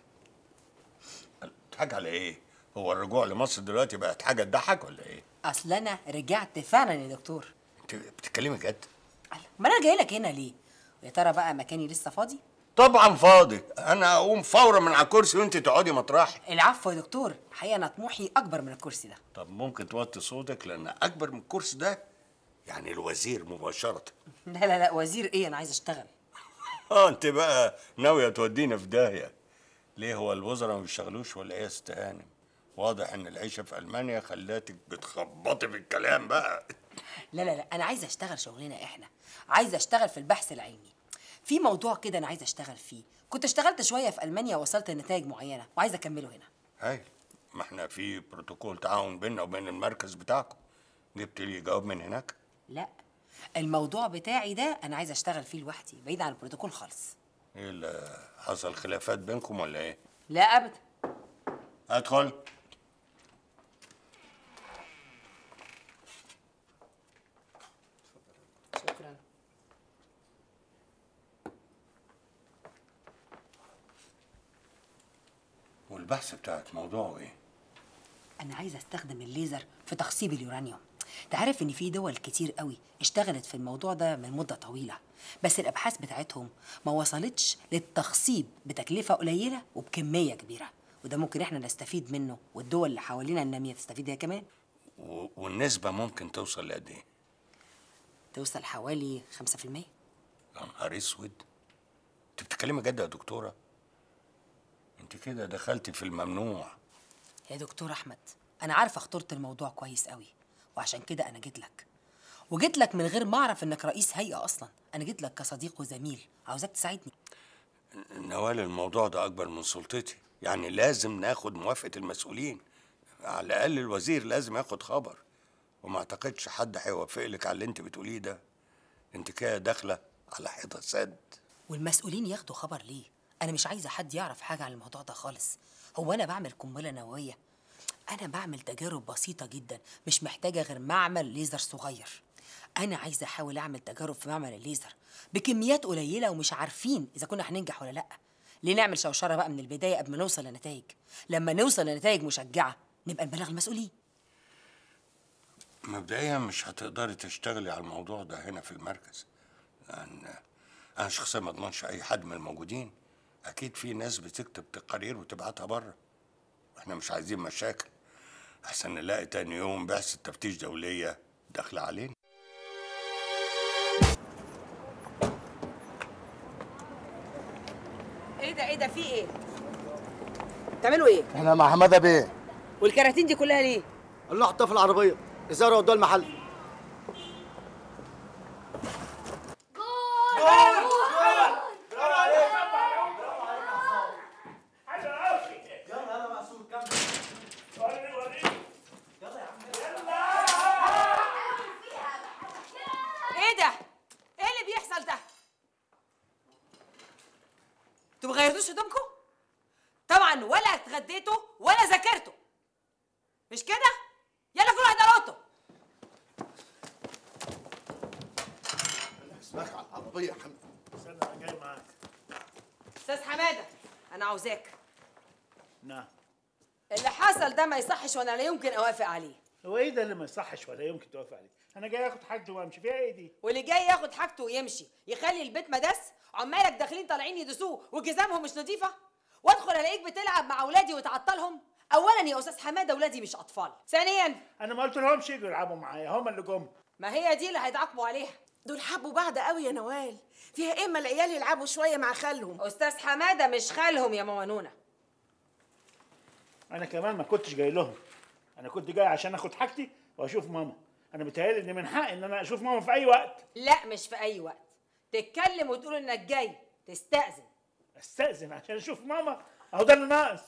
حاجه على ايه هو الرجوع لمصر دلوقتي بقت حاجه تضحك ولا ايه اصل انا رجعت فعلا يا دكتور انت بتتكلمي جد ما انا جاي لك هنا ليه ويا ترى بقى مكاني لسه فاضي طبعا فاضي انا اقوم فورا من على الكرسي وانت تقعدي مطرحي العفو يا دكتور الحقيقه انا طموحي اكبر من الكرسي ده طب ممكن توطي صوتك لان اكبر من الكرسي ده يعني الوزير مباشره لا لا لا وزير ايه انا عايز اشتغل اه انت بقى ناويه تودينا في داهيه ليه هو الوزراء ما بيشتغلوش ولا ايه يا ست هانم واضح ان العيشه في المانيا خلاتك بتخبطي في الكلام بقى لا لا لا انا عايزه اشتغل شغلنا احنا عايزه اشتغل في البحث العلمي في موضوع كده انا عايزه اشتغل فيه كنت اشتغلت شويه في المانيا ووصلت لنتائج معينه وعايزه اكمله هنا هاي ما احنا في بروتوكول تعاون بيننا وبين المركز بتاعكم جبت لي جواب من هناك لا الموضوع بتاعي ده انا عايزه اشتغل فيه لوحدي بعيد عن البروتوكول خالص ايه اللي حصل خلافات بينكم ولا ايه لا ابدا ادخل شكرا والبحث بتاعك موضوعه ايه انا عايزه استخدم الليزر في تخصيب اليورانيوم تعرف ان في دول كتير قوي اشتغلت في الموضوع ده من مده طويله بس الابحاث بتاعتهم ما وصلتش للتخصيب بتكلفه قليله وبكميه كبيره وده ممكن احنا نستفيد منه والدول اللي حوالينا الناميه تستفيد هي كمان و- والنسبه ممكن توصل لقد ايه توصل حوالي 5% يا نهار اسود انت بتتكلمي جد يا دكتوره انت كده دخلتي في الممنوع يا دكتور احمد انا عارفه خطوره الموضوع كويس قوي وعشان كده انا جيت لك وجيت لك من غير ما اعرف انك رئيس هيئه اصلا انا جيت لك كصديق وزميل عاوزاك تساعدني نوال الموضوع ده اكبر من سلطتي يعني لازم ناخد موافقه المسؤولين على الاقل الوزير لازم ياخد خبر وما اعتقدش حد هيوافق لك على اللي انت بتقوليه ده انت كده داخله على حيطه سد والمسؤولين ياخدوا خبر ليه انا مش عايزه حد يعرف حاجه عن الموضوع ده خالص هو انا بعمل قنبله نوويه انا بعمل تجارب بسيطه جدا مش محتاجه غير معمل ليزر صغير انا عايزه احاول اعمل تجارب في معمل الليزر بكميات قليله ومش عارفين اذا كنا هننجح ولا لا ليه نعمل شوشره بقى من البدايه قبل ما نوصل لنتائج لما نوصل لنتائج مشجعه نبقى نبلغ المسؤولين مبدئيا مش هتقدري تشتغلي على الموضوع ده هنا في المركز لان انا شخصيا ما اضمنش اي حد من الموجودين اكيد في ناس بتكتب تقارير وتبعتها بره احنا مش عايزين مشاكل احسن نلاقي تاني يوم بعثة تفتيش دولية داخلة علينا ايه ده ايه ده في ايه تعملوا ايه احنا مع حماده بيه والكراتين دي كلها ليه قال له حطها في العربيه ازاي ودوها المحل ايه ده ايه اللي بيحصل ده انتوا ما غيرتوش هدومكم طبعا ولا اتغديتوا ولا ذاكرتوا مش كده يلا كل واحد على اوضته اسمعك على العربيه يا حمد استنى انا جاي معاك استاذ حماده انا عاوزاك نعم اللي حصل ده ما يصحش وانا لا يمكن اوافق عليه هو ايه ده اللي ما يصحش ولا يمكن توافق عليه انا جاي اخد حاجتي وامشي فيها ايه دي واللي جاي ياخد حاجته ويمشي يخلي البيت مدس عمالك داخلين طالعين يدسوه وجزامهم مش نظيفه وادخل الاقيك بتلعب مع اولادي وتعطلهم اولا يا استاذ حماده اولادي مش اطفال ثانيا انا ما قلت لهمش يجوا يلعبوا معايا هم اللي جم ما هي دي اللي هيتعاقبوا عليها دول حبوا بعض قوي يا نوال فيها ايه اما العيال يلعبوا شويه مع خالهم استاذ حماده مش خالهم يا ماما نونا انا كمان ما كنتش جاي لهم انا كنت جاي عشان اخد حاجتي واشوف ماما انا بيتهيألي ان من حقي ان انا اشوف ماما في اي وقت لا مش في اي وقت تتكلم وتقول انك جاي تستأذن استأذن عشان اشوف ماما اهو ده اللي ناقص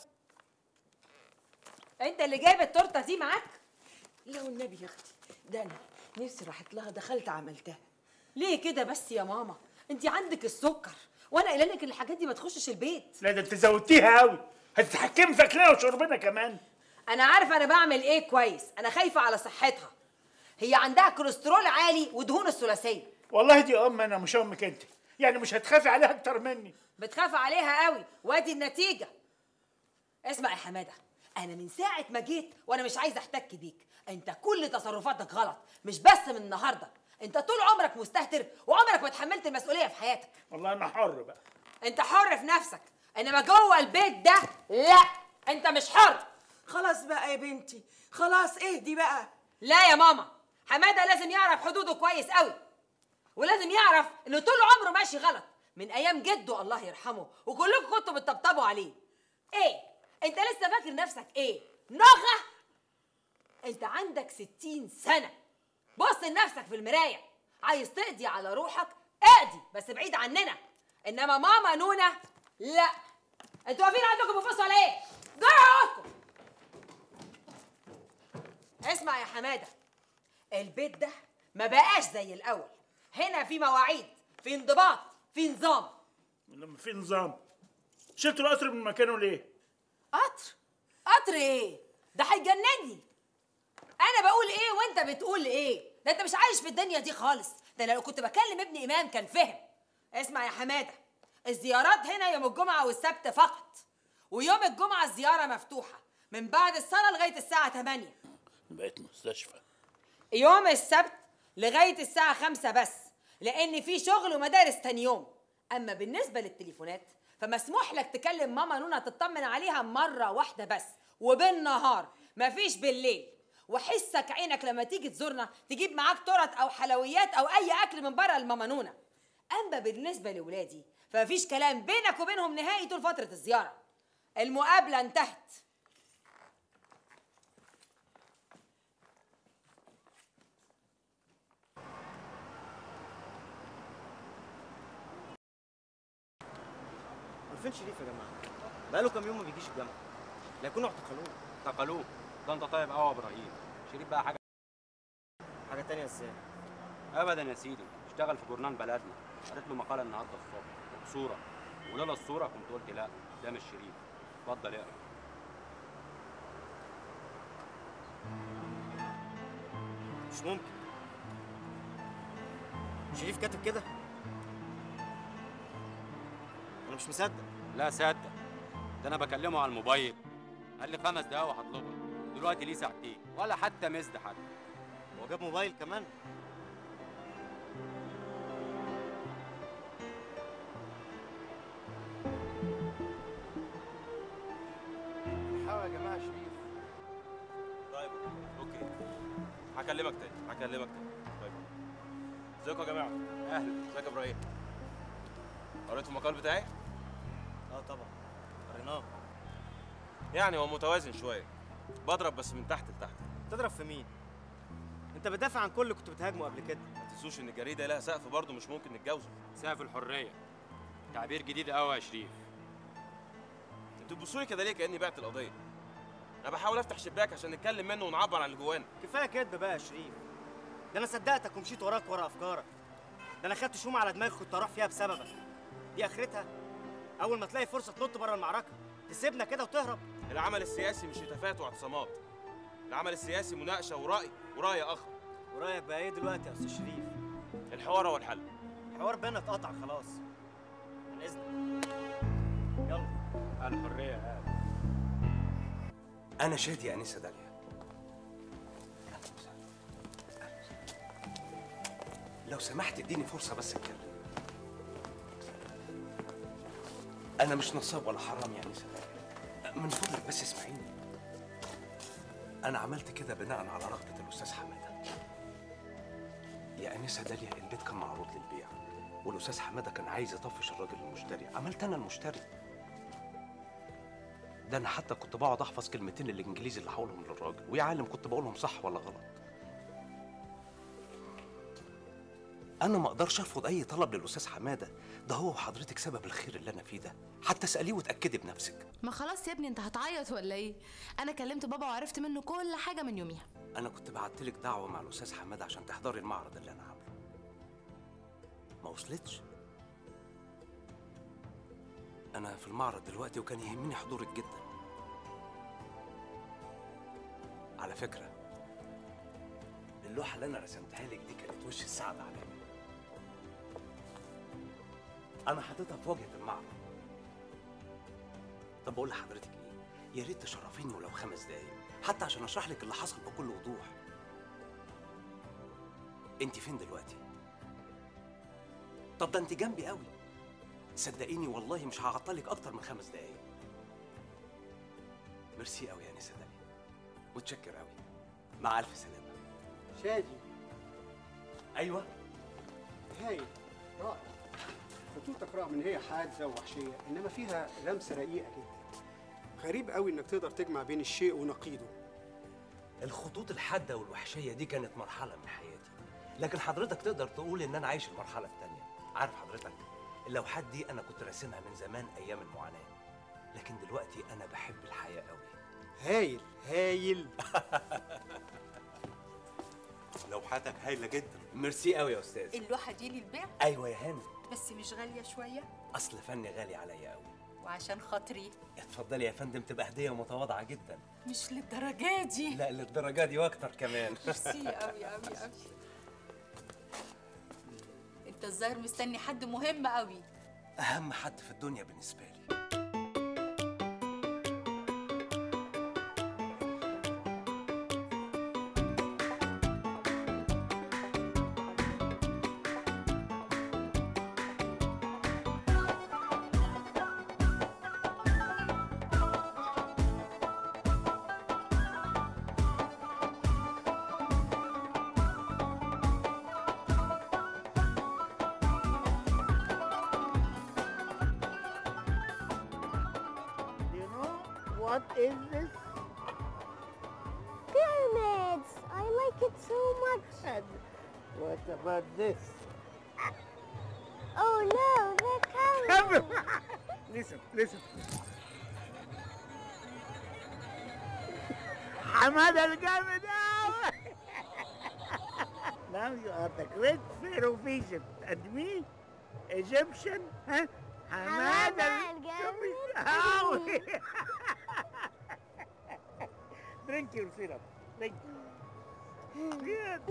انت اللي جايب التورته دي معاك لا والنبي يا اختي ده انا نفسي راحت لها دخلت عملتها ليه كده بس يا ماما انت عندك السكر وانا قايله لك الحاجات دي ما تخشش البيت لا ده انت زودتيها قوي هتتحكمي في اكلنا وشربنا كمان انا عارفه انا بعمل ايه كويس انا خايفه على صحتها هي عندها كوليسترول عالي ودهون الثلاثيه والله دي ام انا مش امك انت يعني مش هتخافي عليها اكتر مني بتخاف عليها قوي وادي النتيجه اسمع يا حماده انا من ساعه ما جيت وانا مش عايزه احتك بيك انت كل تصرفاتك غلط مش بس من النهارده انت طول عمرك مستهتر وعمرك ما اتحملت المسؤوليه في حياتك والله انا حر بقى انت حر في نفسك انما جوه البيت ده لا انت مش حر خلاص بقى يا بنتي خلاص اهدي بقى لا يا ماما حماده لازم يعرف حدوده كويس قوي ولازم يعرف انه طول عمره ماشي غلط من ايام جده الله يرحمه وكلكم كنتوا بتطبطبوا عليه ايه انت لسه فاكر نفسك ايه نغه انت عندك ستين سنه بص لنفسك في المرايه عايز تقضي على روحك اقضي بس بعيد عننا انما ماما نونا لا انتوا واقفين عندكم بتبصوا على ايه جروا اوضتكم اسمع يا حماده البيت ده ما بقاش زي الاول هنا في مواعيد في انضباط في نظام لما في نظام شلتوا القطر من مكانه ليه قطر قطر ايه ده هيجنني انا بقول ايه وانت بتقول ايه ده انت مش عايش في الدنيا دي خالص ده انا لو كنت بكلم ابن امام كان فهم اسمع يا حماده الزيارات هنا يوم الجمعه والسبت فقط ويوم الجمعه الزياره مفتوحه من بعد الصلاه لغايه الساعه 8 بقيت مستشفى يوم السبت لغايه الساعه 5 بس لان في شغل ومدارس تاني يوم اما بالنسبه للتليفونات فمسموح لك تكلم ماما نونا تطمن عليها مره واحده بس وبالنهار مفيش بالليل وحسك عينك لما تيجي تزورنا تجيب معاك تورت او حلويات او اي اكل من بره الماما نونا اما بالنسبه لاولادي فمفيش كلام بينك وبينهم نهائي طول فتره الزياره المقابله انتهت فين شريف يا جماعه بقاله كام يوم ما بيجيش الجامعه لا يكونوا اعتقلوه اعتقلوه ده انت طيب قوي يا ابراهيم شريف بقى حاجه حاجه تانية ازاي ابدا يا سيدي اشتغل في جورنال بلدنا قريت له مقاله النهارده الصبح وبصوره ولولا الصوره كنت قلت لا ده مش شريف اتفضل اقرا مش ممكن شريف كاتب كده انا مش مصدق لا صدق ده انا بكلمه على الموبايل قال لي خمس دقايق وهطلبك دلوقتي ليه ساعتين ولا حتى مزد حتى هو جاب موبايل كمان يا جماعه شريف طيب اوكي هكلمك تاني هكلمك تاني طيب ازيكم يا جماعه اهلا ازيك يا ابراهيم قريت المقال بتاعي اه طبعا قريناه يعني هو متوازن شويه بضرب بس من تحت لتحت تضرب في مين انت بتدافع عن كل اللي كنت بتهاجمه قبل كده ما تنسوش ان الجريده لها سقف برضه مش ممكن نتجاوزه سقف الحريه تعبير جديد قوي يا شريف انتوا بتبصوا لي كده ليه كاني بعت القضيه انا بحاول افتح شباك عشان نتكلم منه ونعبر عن اللي جوانا كفايه كدب بقى يا شريف ده انا صدقتك ومشيت وراك ورا افكارك ده انا خدت شومه على دماغي كنت اروح فيها بسببك دي اخرتها اول ما تلاقي فرصه تنط بره المعركه تسيبنا كده وتهرب العمل السياسي مش هتافات واعتصامات العمل السياسي مناقشه ورأي وراي اخر ورايك بقى ايه دلوقتي يا استاذ شريف الحوار هو الحل الحوار بينا اتقطع خلاص من اذنك يلا الحريه انا شادي يا انسه داليا لو سمحت اديني فرصه بس اتكلم انا مش نصاب ولا حرام يا انسه داليا من فضلك بس اسمعيني انا عملت كده بناء على رغبه الاستاذ حماده يا انسه داليا البيت كان معروض للبيع والاستاذ حماده كان عايز يطفش الراجل المشتري عملت انا المشتري ده انا حتى كنت بقعد احفظ كلمتين الانجليزي اللي هقولهم للراجل ويا عالم كنت بقولهم صح ولا غلط انا ما اقدرش ارفض اي طلب للاستاذ حماده ده هو وحضرتك سبب الخير اللي انا فيه ده حتى اساليه وتاكدي بنفسك ما خلاص يا ابني انت هتعيط ولا ايه انا كلمت بابا وعرفت منه كل حاجه من يوميها انا كنت بعت لك دعوه مع الاستاذ حماده عشان تحضري المعرض اللي انا عامله ما وصلتش انا في المعرض دلوقتي وكان يهمني حضورك جدا على فكره اللوحه اللي انا رسمتها لك دي كانت وش السعد عليا انا حاططها في واجهه المعرض طب بقول لحضرتك ايه يا ريت تشرفيني ولو خمس دقايق حتى عشان اشرح لك اللي حصل بكل وضوح انت فين دلوقتي طب ده انت جنبي قوي صدقيني والله مش هعطلك اكتر من خمس دقايق ميرسي قوي يا نسا داليا متشكر قوي مع الف سلامه شادي ايوه هايل رائع خطوطك رغم ان هي حادة ووحشية انما فيها لمسة رقيقة جدا غريب قوي انك تقدر تجمع بين الشيء ونقيضه الخطوط الحاده والوحشيه دي كانت مرحله من حياتي لكن حضرتك تقدر تقول ان انا عايش المرحله الثانيه عارف حضرتك اللوحات دي انا كنت راسمها من زمان ايام المعاناه لكن دلوقتي انا بحب الحياه قوي هايل هايل لوحاتك هايله جدا ميرسي قوي يا استاذ اللوحة دي للبيع ايوه يا هانم بس مش غالية شوية اصل فني غالي عليا قوي وعشان خاطري اتفضلي يا فندم تبقى هديه متواضعه جدا مش للدرجة دي لا للدرجه دي واكتر كمان ميرسي أوي أوي أوي انت الظاهر مستني حد مهم أوي اهم حد في الدنيا بالنسبه لي You know what is this? Pyramids! I like it so much. And what about this? Oh no, they're coming. listen, listen. حمادة الجامد أوي. Now you are the great pharaoh of Egypt and me, Egyptian, huh? حمادة الجامد أوي. Drink your syrup. Drink. Good.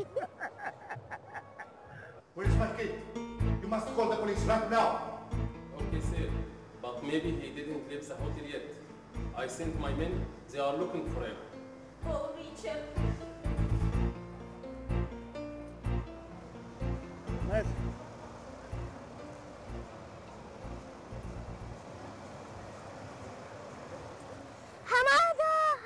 Where's my kid? You must call the police right now. Okay, sir. But maybe he didn't leave the hotel yet. I sent my men. They are looking for him. Go reach him. ماشي. حمادة!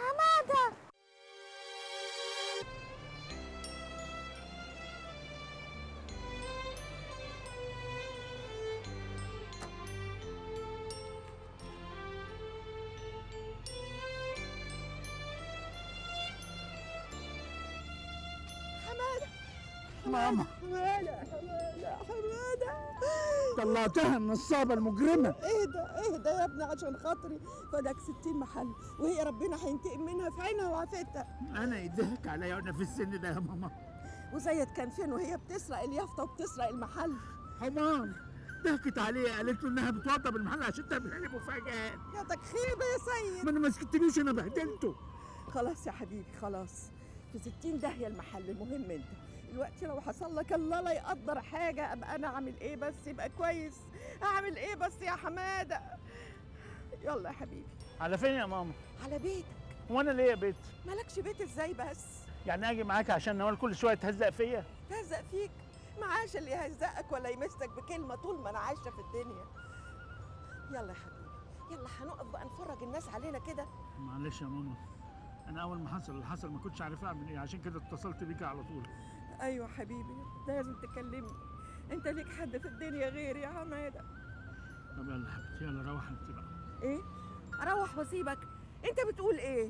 ماما حماده حماده حماده طلعتها النصابة المجرمة اهدى اهدى يا ابني عشان خاطري فداك ستين محل وهي ربنا هينتقم منها في عينها وعفتها أنا يضحك عليا وأنا في السن ده يا ماما وزيد كان فين وهي بتسرق اليافطه وبتسرق المحل حمار ضحكت عليه قالت له انها بتوضب المحل عشان تعمل لي مفاجآت يا تخيبه يا سيد ما انا ما سكتنيش انا بهدلته خلاص يا حبيبي خلاص في ستين داهيه المحل المهم انت دلوقتي لو حصل لك الله لا يقدر حاجه ابقى انا اعمل ايه بس يبقى كويس اعمل ايه بس يا حماده يلا يا حبيبي على فين يا ماما على بيتك وانا ليا بيت مالكش بيت ازاي بس يعني اجي معاك عشان نوال كل شويه تهزق فيا تهزق فيك معاش اللي يهزقك ولا يمسك بكلمه طول ما انا عايشه في الدنيا يلا يا حبيبي يلا هنقف بقى نفرج الناس علينا كده معلش يا ماما انا اول ما حصل اللي حصل ما كنتش عارف اعمل ايه عشان كده اتصلت بيك على طول ايوه حبيبي لازم تكلمني انت ليك حد في الدنيا غيري يا حماده طب يلا يا حبيبتي يلا روح انت بقى ايه اروح واسيبك انت بتقول ايه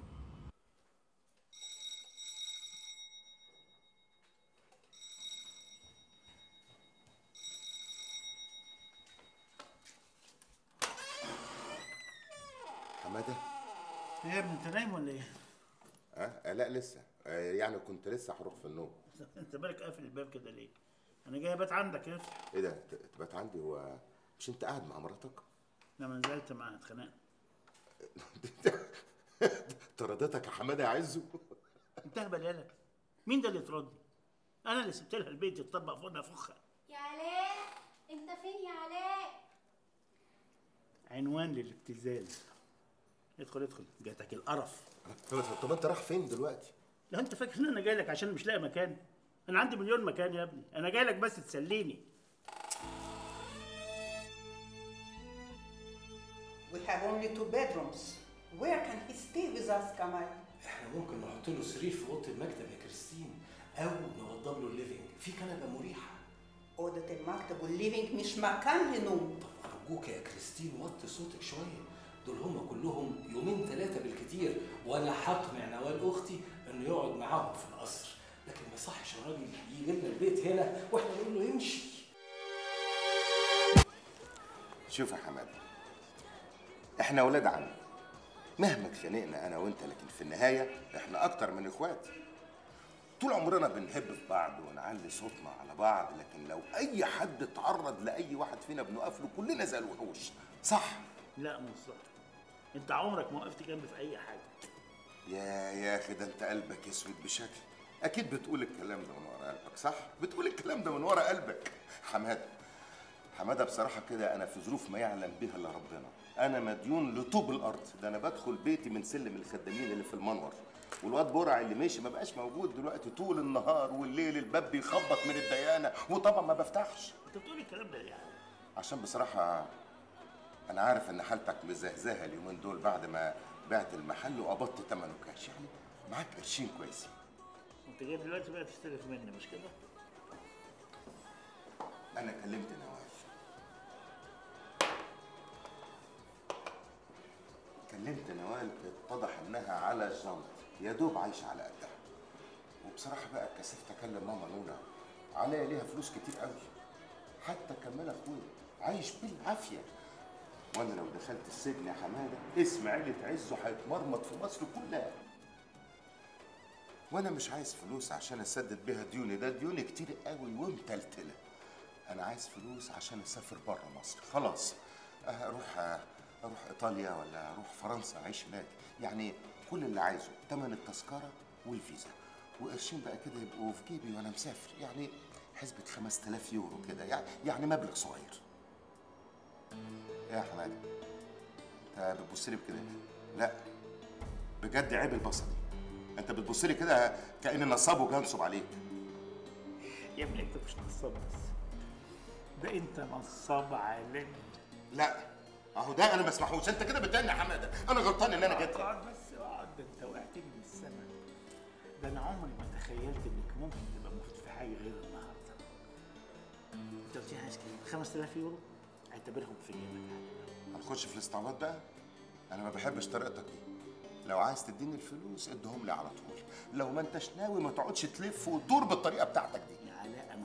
حماده ايه يا ابني انت نايم ولا ايه؟ أه؟ لا لسه أه يعني كنت لسه هروح في النوم انت بالك قافل الباب كده ليه؟ انا جاي ابات عندك يا ايه ده ت- تبات عندي هو مش انت قاعد مع مراتك لما نزلت معاها اتخانقنا طردتك يا حماده يا عزو انت اهبل يالا مين ده اللي يطردني؟ انا اللي سبت لها البيت يتطبق فوقنا فخه يا علاء انت فين يا علاء عنوان للابتزاز ادخل ادخل جاتك القرف طب طب انت رايح فين دلوقتي؟ لا انت فاكر ان انا جاي لك عشان مش لاقي مكان انا عندي مليون مكان يا ابني انا جاي لك بس تسليني We have only two bedrooms. Where can he stay with us, Kamal? احنا ممكن نحط له سرير في اوضه المكتب يا كريستين او نوضب له الليفينج في كنبه مريحه أوضة المكتب والليفينج مش مكان لنوم. ارجوك يا كريستين وطي صوتك شويه دول هم كلهم يومين ثلاثه بالكتير وانا هقنع نوال اختي انه يقعد معاهم في القصر لكن ما يصحش يا راجل يجي لنا البيت هنا واحنا نقول له يمشي شوف يا حماده احنا ولاد عم مهما اتخانقنا انا وانت لكن في النهايه احنا اكتر من اخوات طول عمرنا بنحب في بعض ونعلي صوتنا على بعض لكن لو اي حد اتعرض لاي واحد فينا بنقف له كلنا زي الوحوش صح لا مش صح انت عمرك ما وقفت جنبي في اي حاجه يا يا اخي ده انت قلبك اسود بشكل اكيد بتقول الكلام ده من ورا قلبك صح بتقول الكلام ده من ورا قلبك حماده حماده بصراحه كده انا في ظروف ما يعلم بها الا ربنا انا مديون لطوب الارض ده انا بدخل بيتي من سلم الخدامين اللي في المنور والواد برع اللي ماشي ما بقاش موجود دلوقتي طول النهار والليل الباب بيخبط من الديانه وطبعا ما بفتحش انت بتقول الكلام ده ليه عشان بصراحه انا عارف ان حالتك مزهزهه اليومين دول بعد ما بعت المحل وقبضت ثمنه كاش يعني معاك قرشين كويسين انت جاي دلوقتي بقى تستلف مني مش كده انا كلمت نواف كلمت نوال اتضح انها على الجنط يا دوب عايشه على قدها وبصراحه بقى اتكسفت اكلم ماما نونا عليا ليها فلوس كتير قوي حتى كمان اخويا عايش بالعافيه وانا لو دخلت السجن يا حماده اسم عيله عزه هيتمرمط في مصر كلها وانا مش عايز فلوس عشان اسدد بيها ديوني ده ديوني كتير قوي ومتلتله انا عايز فلوس عشان اسافر بره مصر خلاص اروح اروح ايطاليا ولا اروح فرنسا اعيش هناك يعني كل اللي عايزه تمن التذكره والفيزا وقرشين بقى كده يبقوا في جيبي وانا مسافر يعني حسبة 5000 يورو كده يعني يعني مبلغ صغير يا حماده انت بتبص لي بكده لا بجد عيب البصري انت بتبص لي كده كأن نصاب وجاي ينصب عليك يا ابني انت مش نصاب بس ده انت نصاب عالمي لا اهو ده انا ما اسمحوش انت كده بتاني يا حماده انا غلطان ان انا جيت اقعد بس اقعد ده انت وقعتني من السما ده انا عمري ما تخيلت انك ممكن تبقى مفيد في حاجه غير النهارده انت قلت لي عايز كام 5000 يورو اعتبرهم في جيبك هنخش في الاستعباط بقى انا ما بحبش طريقتك دي لو عايز تديني الفلوس ادهم لي على طول لو ما انتش ناوي ما تقعدش تلف وتدور بالطريقه بتاعتك دي يا علاء انا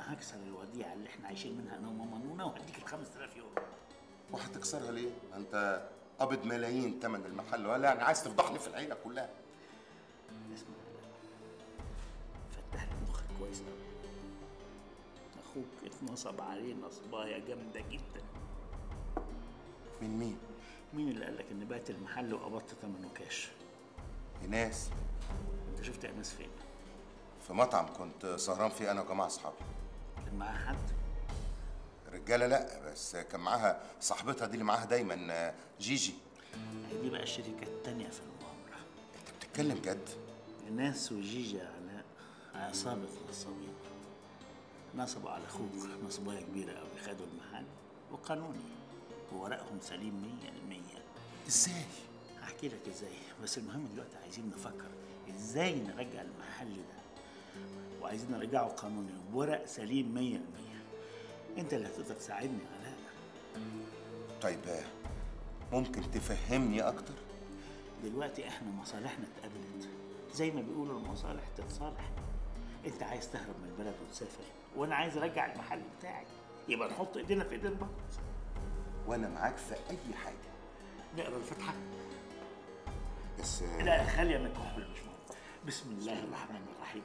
هكسر الوديعه اللي احنا عايشين منها انا وماما نونا وهديك ال 5000 يورو وهتكسرها ليه؟ انت قابض ملايين تمن المحل ولا يعني عايز تفضحني في العيله كلها اسمع فتح لي مخك كويس قوي اخوك اتنصب عليه نصبايه جامده جدا من مين؟ مين اللي قال لك ان بعت المحل وقبضت ثمنه كاش ايناس انت شفت ايناس فين في مطعم كنت سهران فيه انا وجماعه اصحابي كان معاها حد رجاله لا بس كان معاها صاحبتها دي اللي معاها دايما آه، جيجي هي دي بقى الشركه التانيه في المؤامره بتتكلم جد ايناس وجيجي علاء عصابه نصابين نصبوا على اخوك نصبايه كبيره قوي خدوا المحل وقانوني وورقهم سليم 100% ازاي؟ هحكي لك ازاي بس المهم دلوقتي عايزين نفكر ازاي نرجع المحل ده وعايزين نرجعه قانوني بورق سليم 100% انت اللي هتقدر تساعدني علاء طيب آه، ممكن تفهمني اكتر دلوقتي احنا مصالحنا اتقابلت زي ما بيقولوا المصالح تتصالح انت عايز تهرب من البلد وتسافر وانا عايز ارجع المحل بتاعي يبقى نحط ايدينا في ايدين بعض وانا معاك في اي حاجه نقرا الفاتحه بس آه، لا خلي انا كحل مش مهم بسم الله الرحمن الرحيم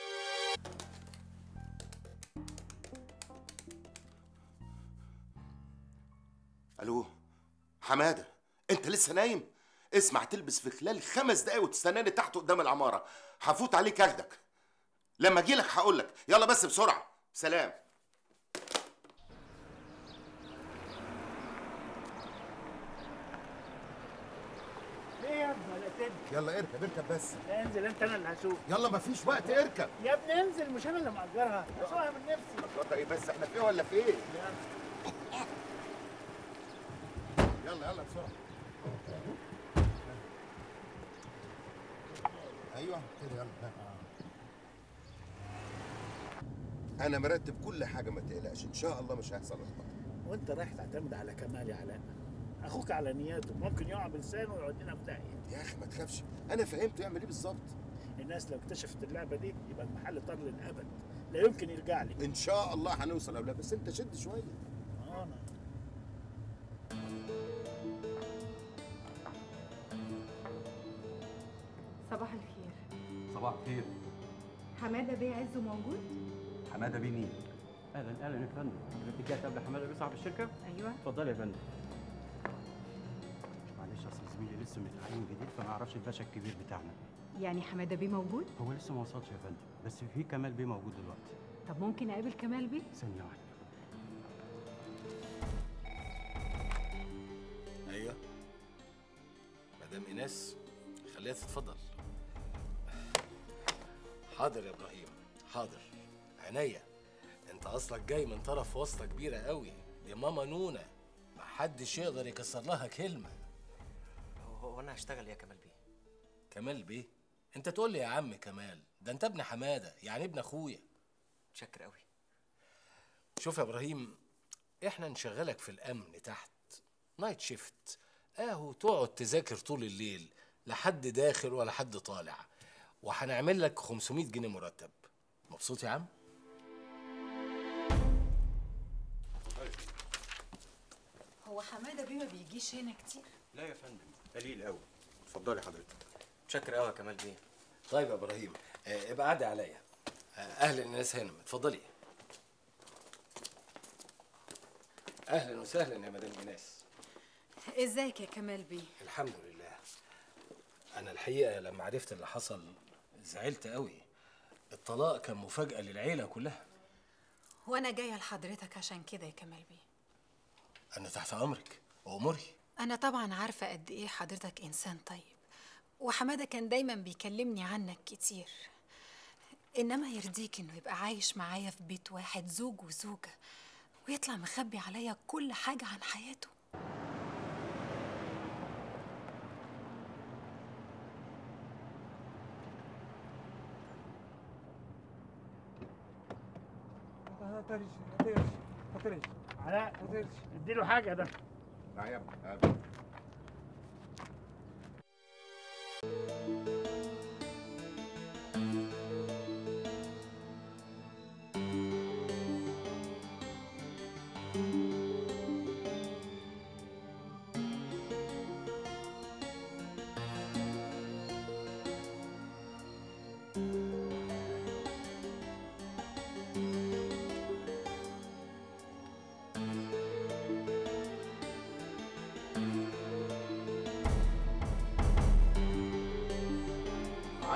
الو حماده انت لسه نايم اسمع تلبس في خلال خمس دقايق وتستناني تحت قدام العماره هفوت عليك اخدك لما اجيلك هقول لك يلا بس بسرعه سلام ليه يا ابني ولا تنزل يلا اركب اركب بس انزل انت انا اللي هسوق يلا مفيش وقت اركب يا ابني انزل مش انا اللي مأجرها هسوقها من نفسي خطة ايه بس احنا فيه ولا في ايه؟ يلا يلا بسرعه ايوه كده يلا انا مرتب كل حاجه ما تقلقش ان شاء الله مش هيحصل لخبطه وانت رايح تعتمد على كمال يا علاء اخوك على نياته ممكن يقع بلسانه ويودينا في داهيه يا اخي ما تخافش انا فهمته يعمل ايه بالظبط الناس لو اكتشفت اللعبه دي يبقى المحل طار للابد لا يمكن يرجع لي ان شاء الله هنوصل اولاد بس انت شد شويه اه انا صباح الخير صباح الخير حماده بيه عزه موجود حماده بيه مين؟ اهلا اهلا يا فندم حضرتك جاي تقابل حماده بيه صاحب الشركه ايوه اتفضل يا فندم معلش اصل زميلي لسه متعين جديد فما اعرفش الباشا الكبير بتاعنا يعني حماده بيه موجود هو لسه ما وصلش يا فندم بس في كمال بيه موجود دلوقتي طب ممكن اقابل كمال بيه ثانيه واحده ايوه مدام ايناس خليها تتفضل حاضر يا ابراهيم حاضر عينيا انت اصلك جاي من طرف واسطه كبيره قوي دي ماما نونا محدش يقدر يكسر لها كلمه هو انا هشتغل يا كمال بيه كمال بيه انت تقول لي يا عم كمال ده انت ابن حماده يعني ابن اخويا متشكر قوي شوف يا ابراهيم احنا نشغلك في الامن تحت نايت شيفت اهو تقعد تذاكر طول الليل لا حد داخل ولا حد طالع وهنعمل لك 500 جنيه مرتب مبسوط يا عم هو حماده بيه ما بيجيش هنا كتير لا يا فندم قليل قوي اتفضلي حضرتك متشكر قوي يا كمال بيه طيب يا ابراهيم آه، ابقى عدي عليا آه، اهلا الناس هانم اتفضلي اهلا وسهلا يا مدام ايناس ازيك يا كمال بيه الحمد لله انا الحقيقه لما عرفت اللي حصل زعلت قوي الطلاق كان مفاجاه للعيله كلها وانا جايه لحضرتك عشان كده يا كمال بيه انا تحت امرك وامري انا طبعا عارفه قد ايه حضرتك انسان طيب وحماده كان دايما بيكلمني عنك كتير انما يرضيك انه يبقى عايش معايا في بيت واحد زوج وزوجه ويطلع مخبي عليا كل حاجه عن حياته هترش هترش هترش علاء هترش اديله حاجه ده لا يا ابني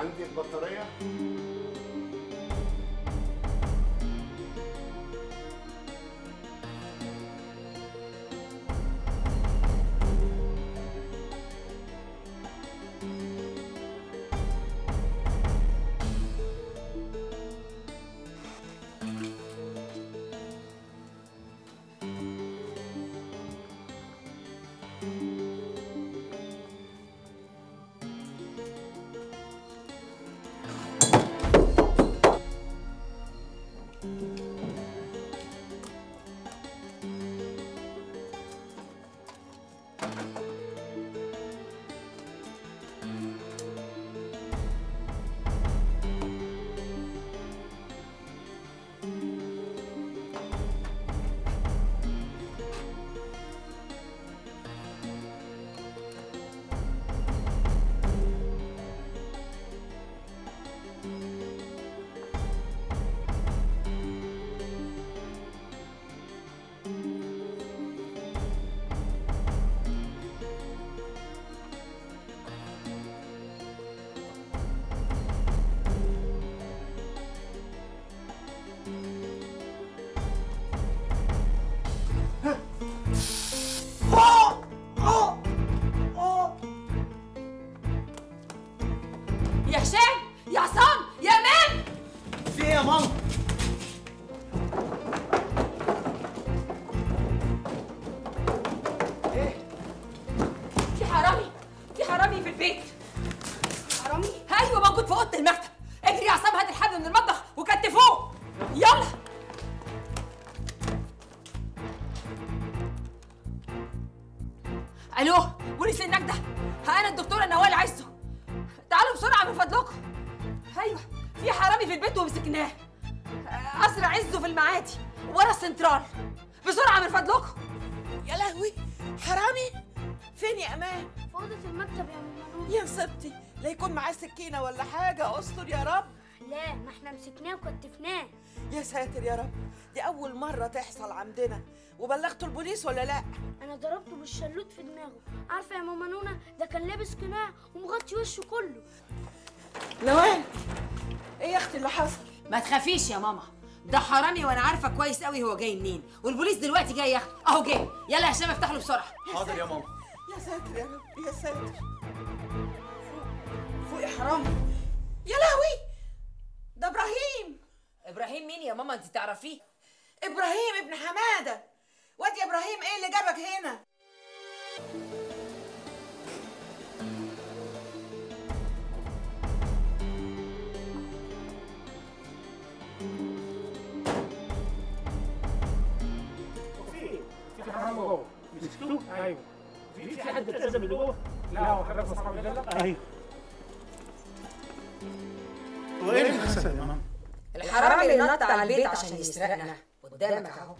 عندك بطاريه يا هشام يا عصام يا امام في ايه يا ماما في حرامي في حرامي في البيت حرامي ايوه موجود في اوضه المكتب اجري يا عصام هات الحبل من المطبخ وكتفوه يلا الو بوليس النجدة ها انا الدكتوره نوال عزه تعالوا بسرعه من فضلكم ايوه في حرامي في البيت ومسكناه اسرع عزه في المعادي ورا السنترال بسرعه من فضلكم يا لهوي حرامي فين يا امان في اوضه المكتب يا ماما يا مصيبتي لا يكون معاه سكينه ولا حاجه استر يا رب لا ما احنا مسكناه وكتفناه يا ساتر يا رب دي اول مره تحصل عندنا وبلغتوا البوليس ولا لا انا ضربته بالشلوت في دماغه عارفه يا ماما نونا ده كان لابس قناع ومغطي وشه كله نوال ايه يا اختي اللي حصل ما تخافيش يا ماما ده حرامي وانا عارفه كويس قوي هو جاي منين والبوليس دلوقتي جاي ياخده اهو جاي يلا يا هشام افتح له بسرعه حاضر يا ماما يا ساتر يا رب يا ساتر فوق يا حرامي يا لهوي ده ابراهيم ابراهيم مين يا ماما انت تعرفيه ابراهيم ابن حماده واد يا ابراهيم ايه اللي جابك هنا في في حرامي جوه مسكتوه ايوه في في حد اتأذى من اللي جوه لا هو حضرتك اصحاب الفيلا ايوه هو ايه اللي حصل يا ماما الحرامي اللي نط على البيت عشان يسرقنا قدامك اهو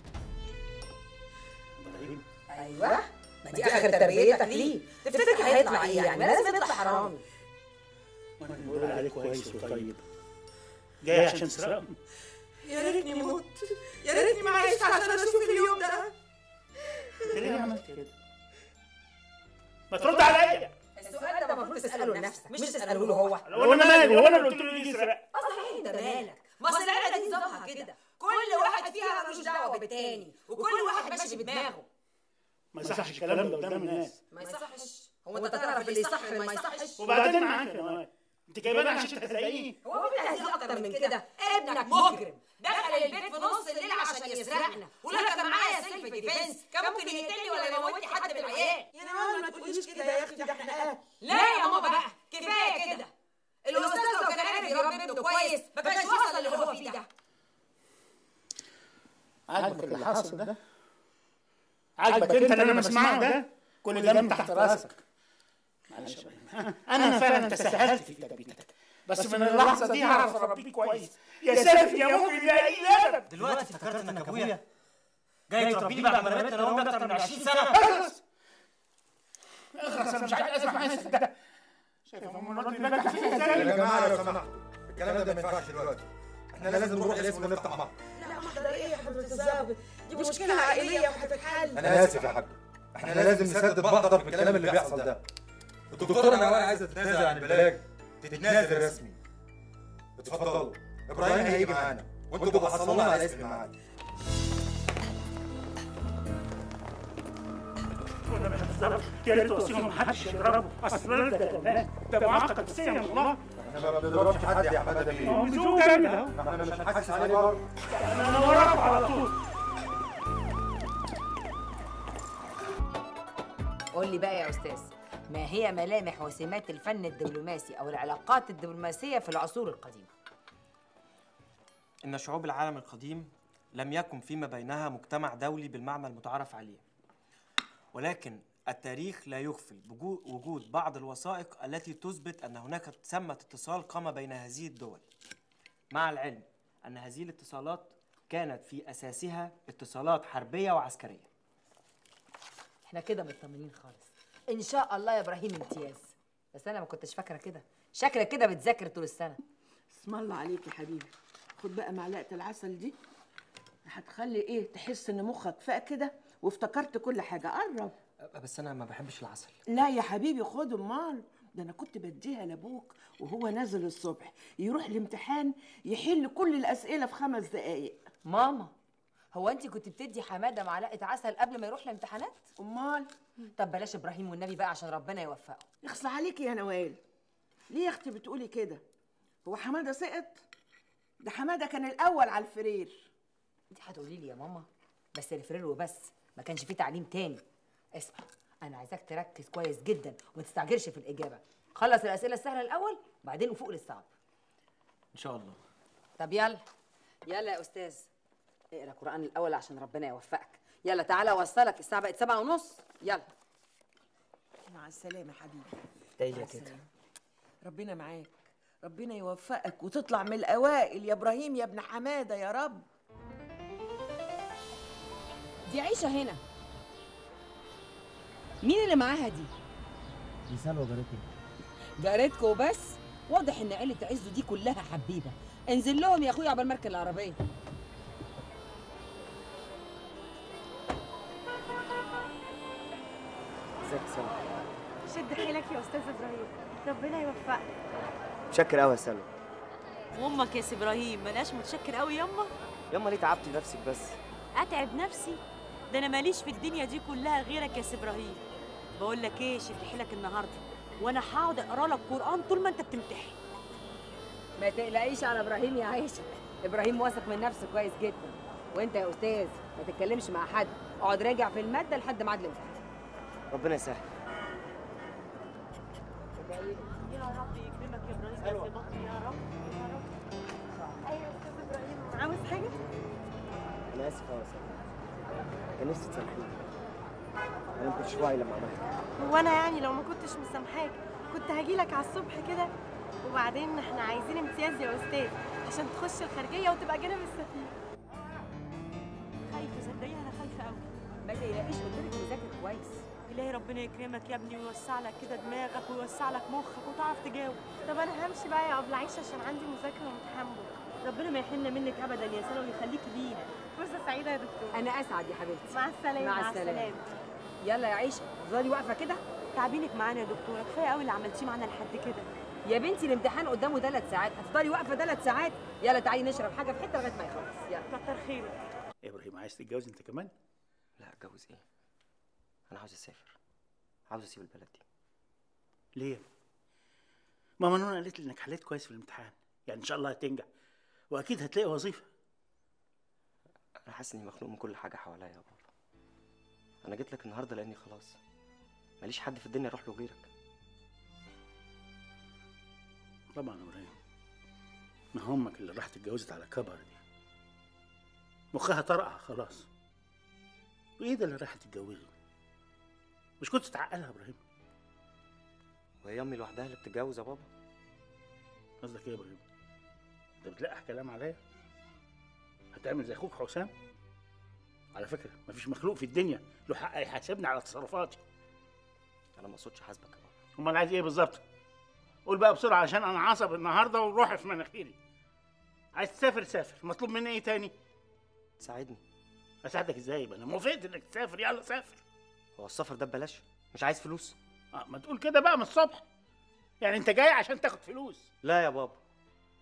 ايوه ما دي اخر تربيتك ليه تفتكر هيطلع ايه يعني لازم يطلع حرامي وانا بقول عليه كويس وطيب جاي عشان تسرقهم يا ريتني موت يا ريتني ما عشت عشان اشوف اليوم ده انت ليه عملت كده؟ ما ترد عليا السؤال ده المفروض تساله لنفسك مش تساله له هو هو انا مالي هو انا اللي قلت له يجي يسرق صحيح انت مالك ما اصل العيله دي نظامها كده كل واحد فيها ملوش دعوه بالتاني وكل واحد ماشي بدماغه ما يصحش الكلام ده قدام الناس ما يصحش هو انت تعرف اللي يصح من ما يصحش وبعدين معاك يا نوال انت جايباني عشان تهزقيني هو في تهزيق اكتر من كده ابنك مجرم دخل البيت في نص الليل عشان يسرقنا ولولا كان معايا سيلف ديفنس كان ممكن يقتلني ولا يموتني حد من العيال يا ماما ما تقوليش كده يا اختي ده احنا اهل لا يا ماما بقى كفايه كده الاستاذ لو كان عارف يربي ابنه كويس ما كانش وصل اللي هو فيه ده عاجبك اللي حصل ده؟ عاجبك انت اللي انا بسمعه ده؟ كل ده من تحت راسك معلش يا إبراهيم. انا فعلا تساهلت في تربيتك بس من اللحظه دي هعرف اربيك كويس يا سافي يا مجرم يا قليل ادب دلوقتي افتكرت انك ابويا جاي تربيني بعد ما رميت انا وامي اكتر من 20 سنه اخلص اخلص انا مش عايز اسمع اسمك ده شايف يا ماما الواد بينجح فيك يا ازاي جماعه لو سمحتوا الكلام ده ما ينفعش دلوقتي احنا لازم نروح الاسم ونفتح محضر لا محضر ايه يا حضرة الظابط دي مشكلة عائلية وهتتحل انا اسف يا حاج احنا لازم نسدد بعض في الكلام اللي بيحصل ده الدكتوره نوال عايزه تتنازل عن البلاغ تتنازل رسمي اتفضلوا ابراهيم هيجي معانا وانتوا بحصلونا على اسم الميعاد كنا مش هنتصرف يا ريت توصيهم محدش يضربه اصل ده كمان ده معقد نفسيا والله احنا ما بنضربش حد يا حماده بيه هو بيزوق جامد اهو ما احنا مش هنحكس عليه برضه انا وراكم على طول قول لي بقى يا استاذ ما هي ملامح وسمات الفن الدبلوماسي او العلاقات الدبلوماسيه في العصور القديمه إن شعوب العالم القديم لم يكن فيما بينها مجتمع دولي بالمعنى المتعارف عليه ولكن التاريخ لا يغفل بجو- وجود بعض الوثائق التي تثبت أن هناك ثمة اتصال قام بين هذه الدول مع العلم أن هذه الاتصالات كانت في أساسها اتصالات حربية وعسكرية احنا كده مطمنين خالص ان شاء الله يا ابراهيم امتياز بس انا ما كنتش فاكره كده شكلك كده بتذاكر طول السنه اسم الله عليك يا حبيبي خد بقى معلقه العسل دي هتخلي ايه تحس ان مخك فاق كده وافتكرت كل حاجه قرب بس أنا ما بحبش العسل لا يا حبيبي خد امال ده انا كنت بديها لابوك وهو نازل الصبح يروح الامتحان يحل كل الاسئله في خمس دقايق ماما هو انت كنت بتدي حماده معلقه عسل قبل ما يروح الامتحانات امال طب بلاش ابراهيم والنبي بقى عشان ربنا يوفقه يخص عليكي يا نوال ليه يا اختي بتقولي كده هو حماده سقط ده حماده كان الاول على الفرير انت هتقولي لي يا ماما بس الفرير وبس ما كانش فيه تعليم تاني اسمع انا عايزاك تركز كويس جدا وما تستعجلش في الاجابه خلص الاسئله السهله الاول وبعدين فوق للصعب إن شاء الله طب يلا يلا يا استاذ اقرا قران الاول عشان ربنا يوفقك يلا تعالى اوصلك الساعه بقت سبعة ونص يلا مع السلامه حبيبي دايما مع كده. السلامة. ربنا معاك ربنا يوفقك وتطلع من الاوائل يا ابراهيم يا ابن حماده يا رب دي عيشه هنا مين اللي معاها دي دي سلوى جارتي جارتكو بس واضح ان عيله عزو دي كلها حبيبه انزل لهم يا اخويا عبال مركب العربيه ازيك يا سلوى شد حيلك يا استاذ ابراهيم ربنا يوفقك متشكر قوي يا سلوى وامك يا سي ابراهيم ملاش متشكر قوي ياما ياما ليه تعبتي نفسك بس اتعب نفسي ده انا ماليش في الدنيا دي كلها غيرك يا سي ابراهيم بقول لك ايه شد حيلك النهارده وانا هقعد اقرا لك قران طول ما انت بتمتحن ما تقلقيش على ابراهيم يا عيشه ابراهيم واثق من نفسه كويس جدا وانت يا استاذ ما تتكلمش مع حد اقعد راجع في الماده لحد ميعاد الامتحان ربنا يسهل يا رب يكرمك يا ابراهيم يا سي يا رب يا رب ايوه يا استاذ ابراهيم عاوز حاجه أنا آسف أوي يا سلوى كان نفسي تسامحيني أنا ما كنتش واعي لما عملت هو انا يعني لو ما كنتش مسامحاك كنت هجيلك على الصبح كده وبعدين احنا عايزين امتياز يا استاذ عشان تخش الخارجيه وتبقى جانب السفير خايفه صدقني انا خايفه قوي ما تقلقيش قلت لك مذاكر كويس الهي ربنا يكرمك يا ابني ويوسع لك كده دماغك ويوسع لك مخك وتعرف تجاوب طب انا همشي بقى يا ابو العيش عشان عندي مذاكره وامتحان بكره ربنا ما يحرمنا منك ابدا يا سلوى ويخليكي لينا فرصه سعيده يا دكتور انا اسعد يا حبيبتي مع السلامه مع السلامه يلا يا عيشه تفضلي واقفه كده تعبينك معانا يا دكتوره كفايه قوي اللي عملتيه معانا لحد كده يا بنتي الامتحان قدامه ثلاث ساعات هتفضلي واقفه ثلاث ساعات يلا تعالي نشرب حاجه في حته لغايه ما يخلص يلا كتر خيرك يا ابراهيم عايز تتجوز انت كمان لا اتجوز ايه انا عاوز اسافر عاوز اسيب البلد دي ليه ماما نونا قالت لي انك حليت كويس في الامتحان يعني ان شاء الله هتنجح واكيد هتلاقي وظيفه انا حاسس اني مخنوق من كل حاجه حواليا يا بابا انا جيت لك النهارده لاني خلاص ماليش حد في الدنيا اروح له غيرك طبعا يا ابراهيم ما هو امك اللي راحت اتجوزت على كبر دي مخها طرقع خلاص وايه ده اللي راحت تتجوزه مش كنت تعقلها يا ابراهيم وهي امي لوحدها اللي بتتجوز يا بابا قصدك ايه يا ابراهيم انت بتلقح كلام عليا هتعمل زي اخوك حسام على فكره مفيش مخلوق في الدنيا له حق يحاسبني على تصرفاتي انا ما اقصدش حاسبك يا بابا امال عايز ايه بالظبط قول بقى بسرعه عشان انا عصب النهارده وروحي في مناخيري عايز تسافر سافر مطلوب مني ايه تاني تساعدني اساعدك ازاي يبقى انا موافقت انك تسافر يلا سافر هو السفر ده ببلاش مش عايز فلوس اه ما تقول كده بقى من الصبح يعني انت جاي عشان تاخد فلوس لا يا بابا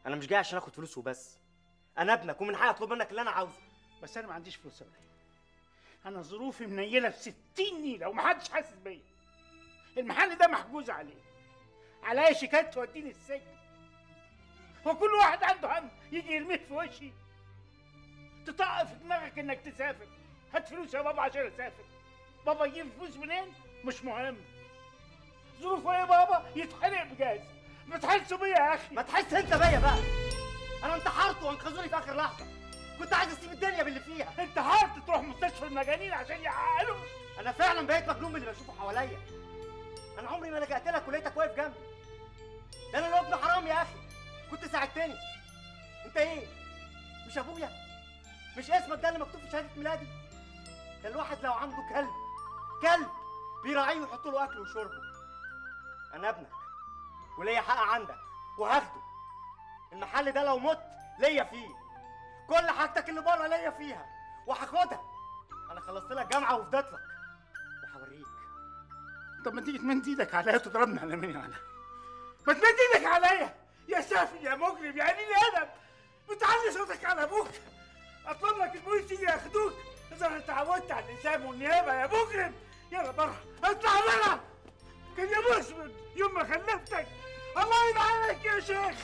انا مش جاي عشان اخد فلوس وبس انا ابنك ومن حقي اطلب منك اللي انا عاوزه بس انا ما عنديش فلوس يا ابراهيم انا ظروفي منيله في 60 نيله ومحدش حاسس بيا المحل ده محجوز عليه عليا شيكات توديني السجن هو كل واحد عنده هم يجي يرميه في وشي تطق في دماغك انك تسافر هات فلوس يا بابا عشان اسافر بابا يجيب فلوس منين مش مهم ظروفه ايه بابا يتحرق بجاز ما تحسوا بيا يا اخي ما تحس انت بيا بقى انا انتحرت وانقذوني في اخر لحظه كنت عايز اسيب الدنيا باللي فيها انتحرت تروح مستشفى المجانين عشان يعقلوا انا فعلا بقيت مجنون باللي بشوفه حواليا انا عمري ما لجأت لك ولقيتك واقف جنبي ده انا لو ابن حرام يا اخي كنت ساعدتني انت ايه مش ابويا مش اسمك ده اللي مكتوب في شهاده ميلادي ده الواحد لو عنده كلب كلب بيراعيه ويحط له اكل وشربه انا ابنك وليا حق عندك وهاخده المحل ده لو مت ليا فيه كل حاجتك اللي بره ليا فيها وهاخدها انا خلصت لك جامعه وفضيت لك وهوريك طب ما تيجي تمد ايدك عليا وتضربني على مين على ما تمد ايدك عليا يا سافل يا مجرم يا قليل ادب بتعلي صوتك على ابوك اطلب لك البوليس يجي ياخدوك اذا انا اتعودت على الالزام والنيابه يا مجرم يلا بره اطلع بره كان يا مسود يوم ما خلفتك الله يلعنك يا شيخ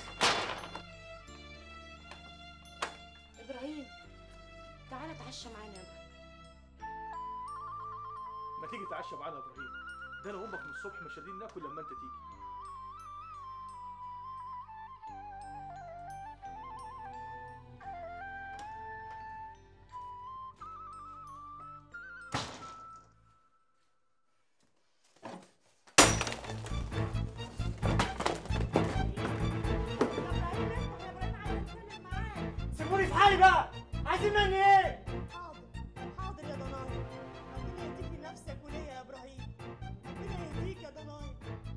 ابراهيم تعالى اتعشى معانا يا ابراهيم ما تيجي تعشى معانا يا ابراهيم ده انا وامك من الصبح مش قادرين ناكل لما انت تيجي سيبوني في حالي بقى عايزين مني ايه حاضر حاضر يا ضناي ربنا يهديك لنفسك وليا يا ابراهيم ربنا يهديك يا ضناي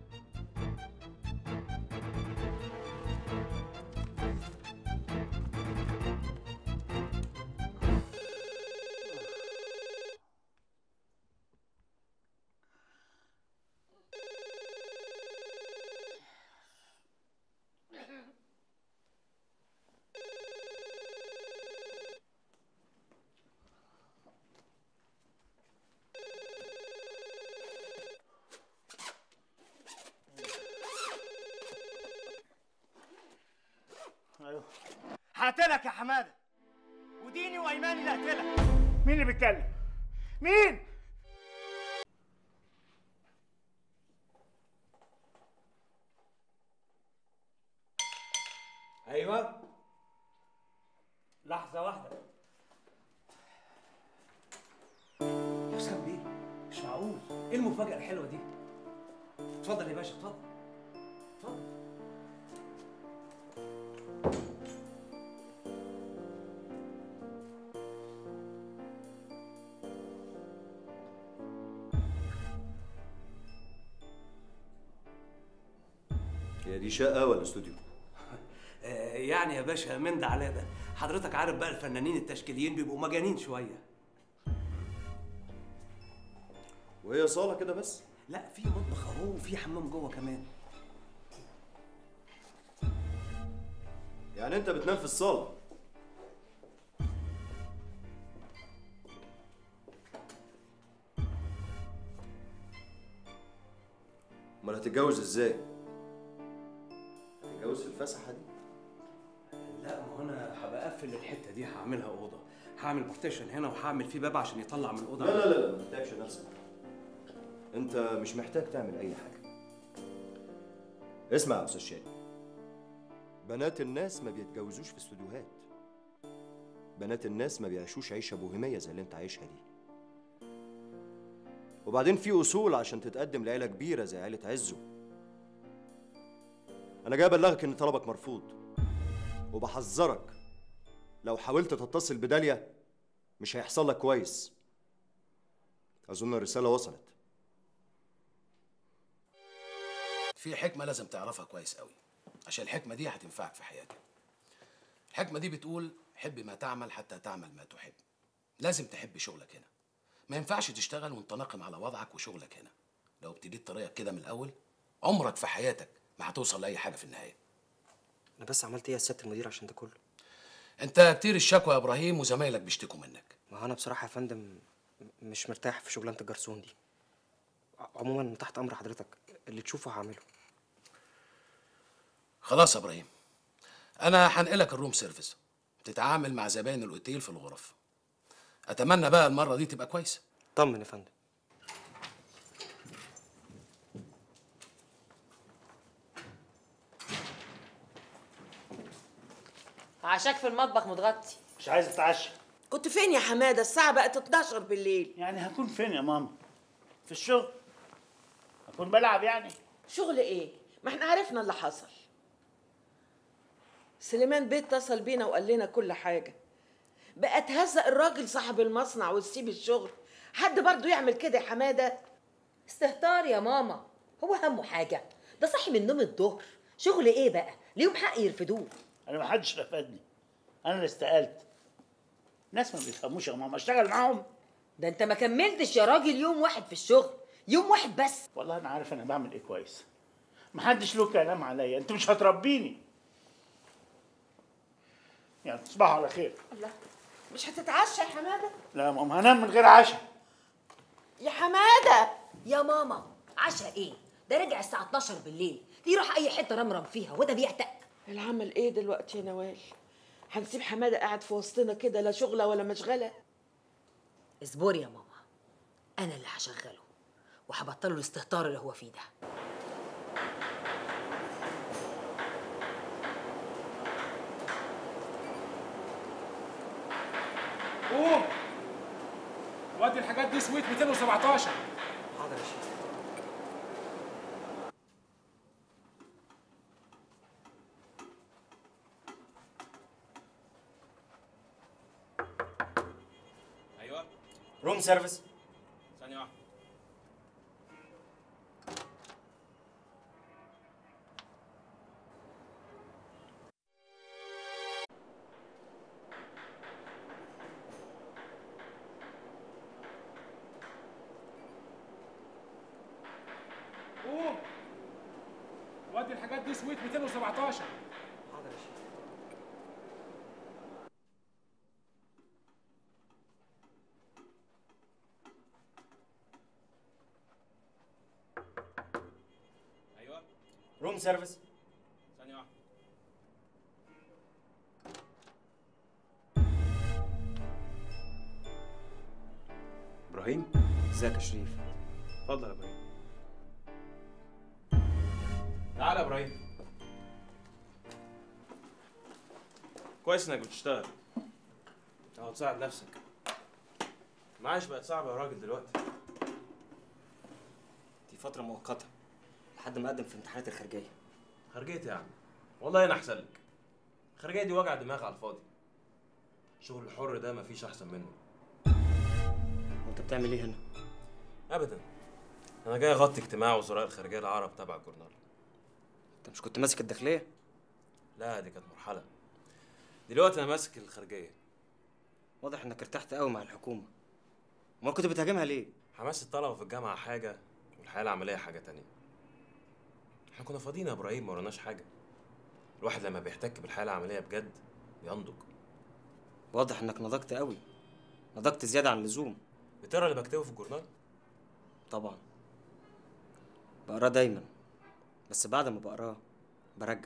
ايوه هقتلك يا حماده وديني وايماني اللي هقتلك مين اللي بيتكلم مين ايوه لحظه واحده يا حسام بيه مش معقول ايه المفاجاه الحلوه دي اتفضل يا باشا اتفضل اتفضل هي دي شقة ولا استوديو؟ آه، يعني يا باشا من ده على ده حضرتك عارف بقى الفنانين التشكيليين بيبقوا مجانين شويه وهي صالة كده بس؟ لا في مطبخ اهو وفي حمام جوه كمان يعني أنت بتنام في الصالة أمال هتتجوز إزاي؟ هتتجوز في الفسحة دي؟ لا ما هو انا هبقى اقفل الحته دي هعملها اوضه هعمل بارتيشن هنا وهعمل فيه باب عشان يطلع من الاوضه لا لا لا لا ما تتعبش نفسك أنت مش محتاج تعمل أي حاجة اسمع يا أستاذ شادي بنات الناس ما بيتجوزوش في استوديوهات بنات الناس ما بيعيشوش عيشة بوهيمية زي اللي أنت عايشها دي وبعدين في أصول عشان تتقدم لعيلة كبيرة زي عيلة عزو أنا جاي أبلغك إن طلبك مرفوض وبحذرك لو حاولت تتصل بداليا مش هيحصل لك كويس أظن الرسالة وصلت في حكمة لازم تعرفها كويس قوي عشان الحكمة دي هتنفعك في حياتك الحكمة دي بتقول حب ما تعمل حتى تعمل ما تحب لازم تحب شغلك هنا ما ينفعش تشتغل وانت ناقم على وضعك وشغلك هنا لو ابتديت طريقك كده من الأول عمرك في حياتك ما هتوصل لأي حاجة في النهاية انا بس عملت ايه يا سياده المدير عشان ده كله انت كتير الشكوى يا ابراهيم وزمايلك بيشتكوا منك ما هو انا بصراحه يا فندم م- مش مرتاح في شغلانه الجرسون دي ع- عموما أنا تحت امر حضرتك اللي تشوفه هعمله خلاص يا ابراهيم انا هنقلك الروم سيرفيس تتعامل مع زباين الاوتيل في الغرف اتمنى بقى المره دي تبقى كويسه طمن يا فندم عشاك في المطبخ متغطي مش عايز اتعشى كنت فين يا حماده الساعه بقت 12 بالليل يعني هكون فين يا ماما في الشغل هكون بلعب يعني شغل ايه ما احنا عرفنا اللي حصل سليمان بيه اتصل بينا وقال لنا كل حاجه بقى تهزق الراجل صاحب المصنع وتسيب الشغل حد برضو يعمل كده يا حماده استهتار يا ماما هو همه حاجه ده صاحي من نوم الظهر شغل ايه بقى ليهم حق يرفدوه انا ما حدش رفدني انا اللي استقلت ناس ما بيفهموش يا ماما اشتغل معاهم ده انت ما كملتش يا راجل يوم واحد في الشغل يوم واحد بس والله انا عارف انا بعمل ايه كويس محدش له كلام عليا انت مش هتربيني يعني تصبحوا على خير الله مش هتتعشى يا حماده لا يا ماما هنام من غير عشاء يا حماده يا ماما عشاء ايه ده رجع الساعه 12 بالليل يروح اي حته رمرم فيها وده بيعتق العمل ايه دلوقتي يا نوال هنسيب حماده قاعد في وسطنا كده لا شغله ولا مشغله اصبري يا ماما انا اللي هشغله وهبطله الاستهتار اللي هو فيه ده قوم ودي الحاجات دي سويت 217 حاضر يا شيخ ايوه روم سيرفيس ثانيه واحده قوم ودي الحاجات دي سويت 217 حاضر يا شيخ ايوه روم سيرفيس ثانيه واحده ابراهيم ازيك يا شريف اتفضل يا ابراهيم تعالى يا ابراهيم كويس انك بتشتغل اهو تساعد نفسك معاش بقت صعبه يا راجل دلوقتي دي فتره مؤقته لحد ما اقدم في امتحانات الخارجيه خرجيت يا عم والله انا احسن لك الخارجيه دي وجع دماغ على الفاضي الشغل الحر ده مفيش احسن منه وانت بتعمل ايه هنا ابدا انا جاي اغطي اجتماع وزراء الخارجيه العرب تبع الجورنال انت مش كنت ماسك الداخليه لا دي كانت مرحله دلوقتي انا ماسك الخارجيه واضح انك ارتحت قوي مع الحكومه امال كنت بتهاجمها ليه حماس الطلبه في الجامعه حاجه والحياه العمليه حاجه تانية احنا كنا فاضيين يا ابراهيم ما وراناش حاجه الواحد لما بيحتك بالحياه العمليه بجد بينضج واضح انك نضجت قوي نضجت زياده عن اللزوم بتقرا اللي بكتبه في الجورنال طبعا بقراه دايما بس بعد ما بقراه برجع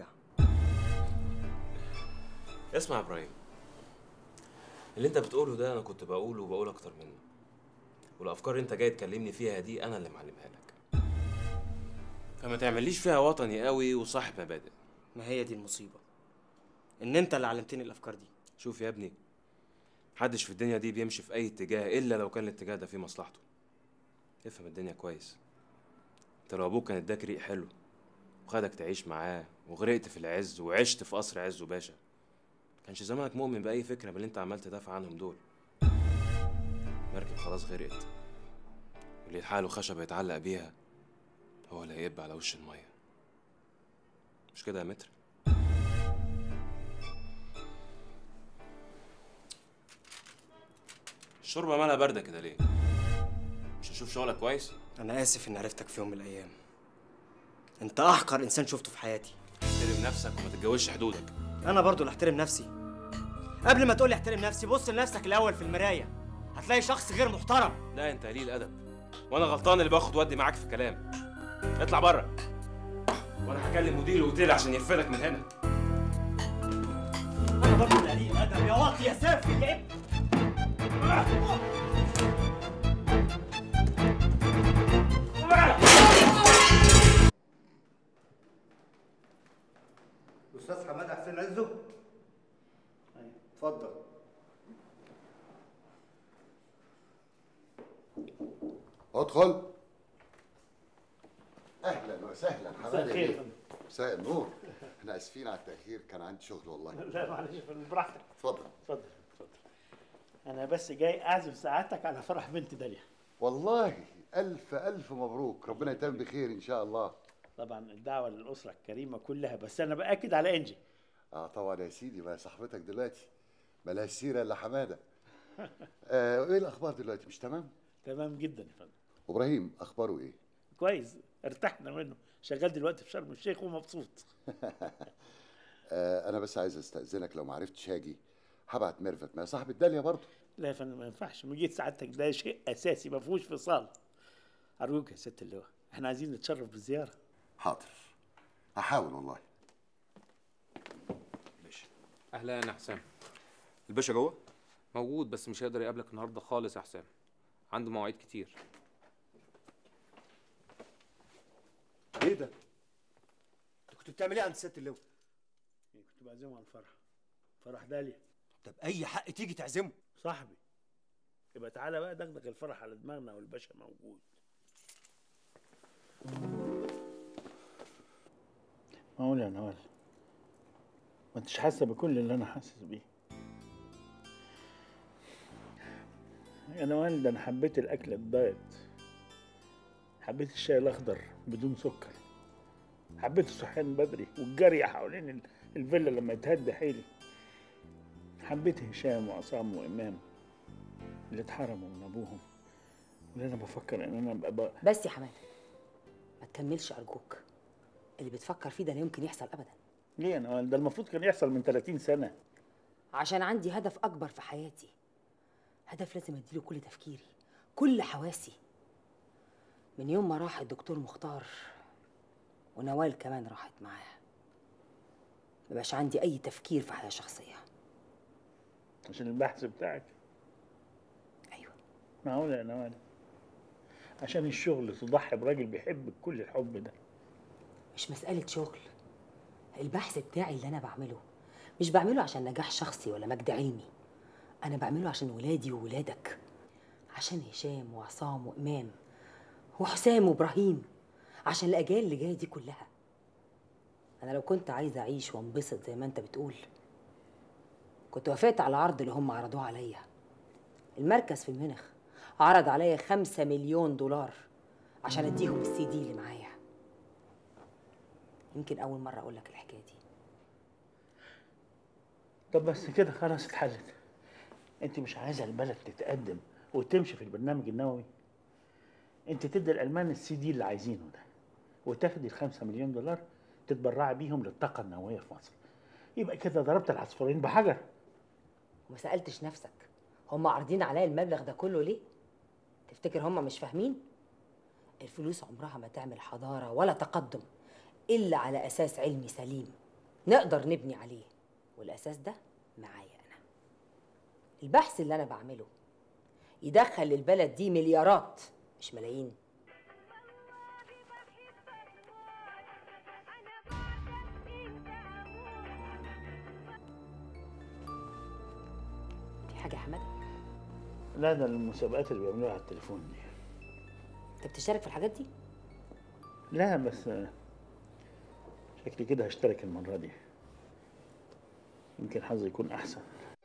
اسمع يا ابراهيم اللي انت بتقوله ده انا كنت بقوله وبقول اكتر منه والافكار اللي انت جاي تكلمني فيها دي انا اللي معلمها لك فما تعمليش فيها وطني قوي وصاحب مبادئ ما هي دي المصيبه ان انت اللي علمتني الافكار دي شوف يا ابني محدش في الدنيا دي بيمشي في اي اتجاه الا لو كان الاتجاه ده فيه مصلحته افهم الدنيا كويس انت لو ابوك كان اداك ريق حلو وخدك تعيش معاه وغرقت في العز وعشت في قصر عز وباشا كانش زمانك مؤمن باي فكره من اللي انت عمال تدافع عنهم دول مركب خلاص غرقت واللي حاله خشبه يتعلق بيها هو اللي هيب على وش الميه مش كده يا متر الشوربه مالها بارده كده ليه مش هشوف شغلك كويس انا اسف اني عرفتك في يوم من الايام انت احقر انسان شفته في حياتي احترم نفسك وما تتجاوزش حدودك انا برضو اللي احترم نفسي قبل ما تقول لي احترم نفسي بص لنفسك الاول في المرايه هتلاقي شخص غير محترم لا انت قليل ادب وانا غلطان اللي باخد ودي معاك في الكلام اطلع بره وانا هكلم مدير الاوتيل عشان يرفدك من هنا انا برضو اللي قليل ادب يا واطي يا سافل يا ابني الاستاذ حماد حسين عزو اتفضل ادخل اهلا وسهلا مساء حماده الخير يا بيه. فندم. مساء النور احنا اسفين على التاخير كان عندي شغل والله لا معلش يا فندم، براحتك اتفضل اتفضل اتفضل انا بس جاي اعزم سعادتك على فرح بنت داليا والله الف الف مبروك ربنا يتم بخير ان شاء الله طبعا الدعوه للاسره الكريمه كلها بس انا باكد على انجي اه طبعا يا سيدي ما هي صاحبتك دلوقتي ملهاش سيره الا حماده آه وايه الاخبار دلوقتي مش تمام تمام جدا يا فندم ابراهيم اخباره ايه كويس ارتحنا منه شغال دلوقتي في شرم الشيخ ومبسوط آه انا بس عايز استاذنك لو ما عرفتش هاجي هبعت ميرفت ما هي صاحبه داليا برضه لا يا فندم ما ينفعش مجيء سعادتك ده شيء اساسي ما فيهوش فصال ارجوك يا ست اللواء احنا عايزين نتشرف بالزياره حاضر هحاول والله اهلا يا حسام الباشا جوه موجود بس مش هيقدر يقابلك النهارده خالص يا حسام عنده مواعيد كتير ايه ده؟ انت كنت بتعمل ايه عند ست اللواء؟ كنت بعزمه على الفرح فرح داليا طب اي حق تيجي تعزمه صاحبي يبقى تعالى بقى دغدغ الفرح على دماغنا والباشا موجود معقول يا نوال ما انتش حاسه بكل اللي انا حاسس بيه يا نوال ده انا حبيت الاكل الدايت حبيت الشاي الاخضر بدون سكر حبيت الصحيان بدري والجري حوالين ال- الفيلا لما يتهد حيلي حبيت هشام وعصام وامام اللي اتحرموا من ابوهم واللي انا بفكر ان انا ابقى بقى بس يا حماده ما تكملش ارجوك اللي بتفكر فيه ده لا يمكن يحصل ابدا ليه يا نوال ده المفروض كان يحصل من 30 سنه عشان عندي هدف اكبر في حياتي هدف لازم اديله كل تفكيري كل حواسي من يوم ما راح الدكتور مختار ونوال كمان راحت معاه مبقاش عندي اي تفكير في حياه شخصيه عشان البحث بتاعك ايوه معقول يا نوال عشان الشغل تضحي براجل بيحبك كل الحب ده مش مساله شغل البحث بتاعي اللي انا بعمله مش بعمله عشان نجاح شخصي ولا مجد علمي انا بعمله عشان ولادي وولادك عشان هشام وعصام وامام وحسام وابراهيم عشان الاجيال اللي جايه دي كلها انا لو كنت عايزه اعيش وانبسط زي ما انت بتقول كنت وافقت على العرض اللي هم عرضوه عليا المركز في ميونخ عرض عليا خمسة مليون دولار عشان اديهم السي دي اللي معايا يمكن اول مره اقول لك الحكايه دي طب بس كده خلاص اتحلت انت مش عايزه البلد تتقدم وتمشي في البرنامج النووي انت تدي الالمان السي دي اللي عايزينه ده وتاخدي الخمسة مليون دولار تتبرعي بيهم للطاقه النوويه في مصر يبقى كده ضربت العصفورين بحجر وما سالتش نفسك هم عارضين عليا المبلغ ده كله ليه تفتكر هم مش فاهمين الفلوس عمرها ما تعمل حضاره ولا تقدم الا على اساس علمي سليم نقدر نبني عليه والاساس ده معايا انا البحث اللي انا بعمله يدخل للبلد دي مليارات مش ملايين في حاجه يا حماده لا ده المسابقات اللي بيعملوها على التليفون دي انت بتشارك في الحاجات دي لا بس آه، شكلي كده هشترك المرة دي يمكن حظي يكون أحسن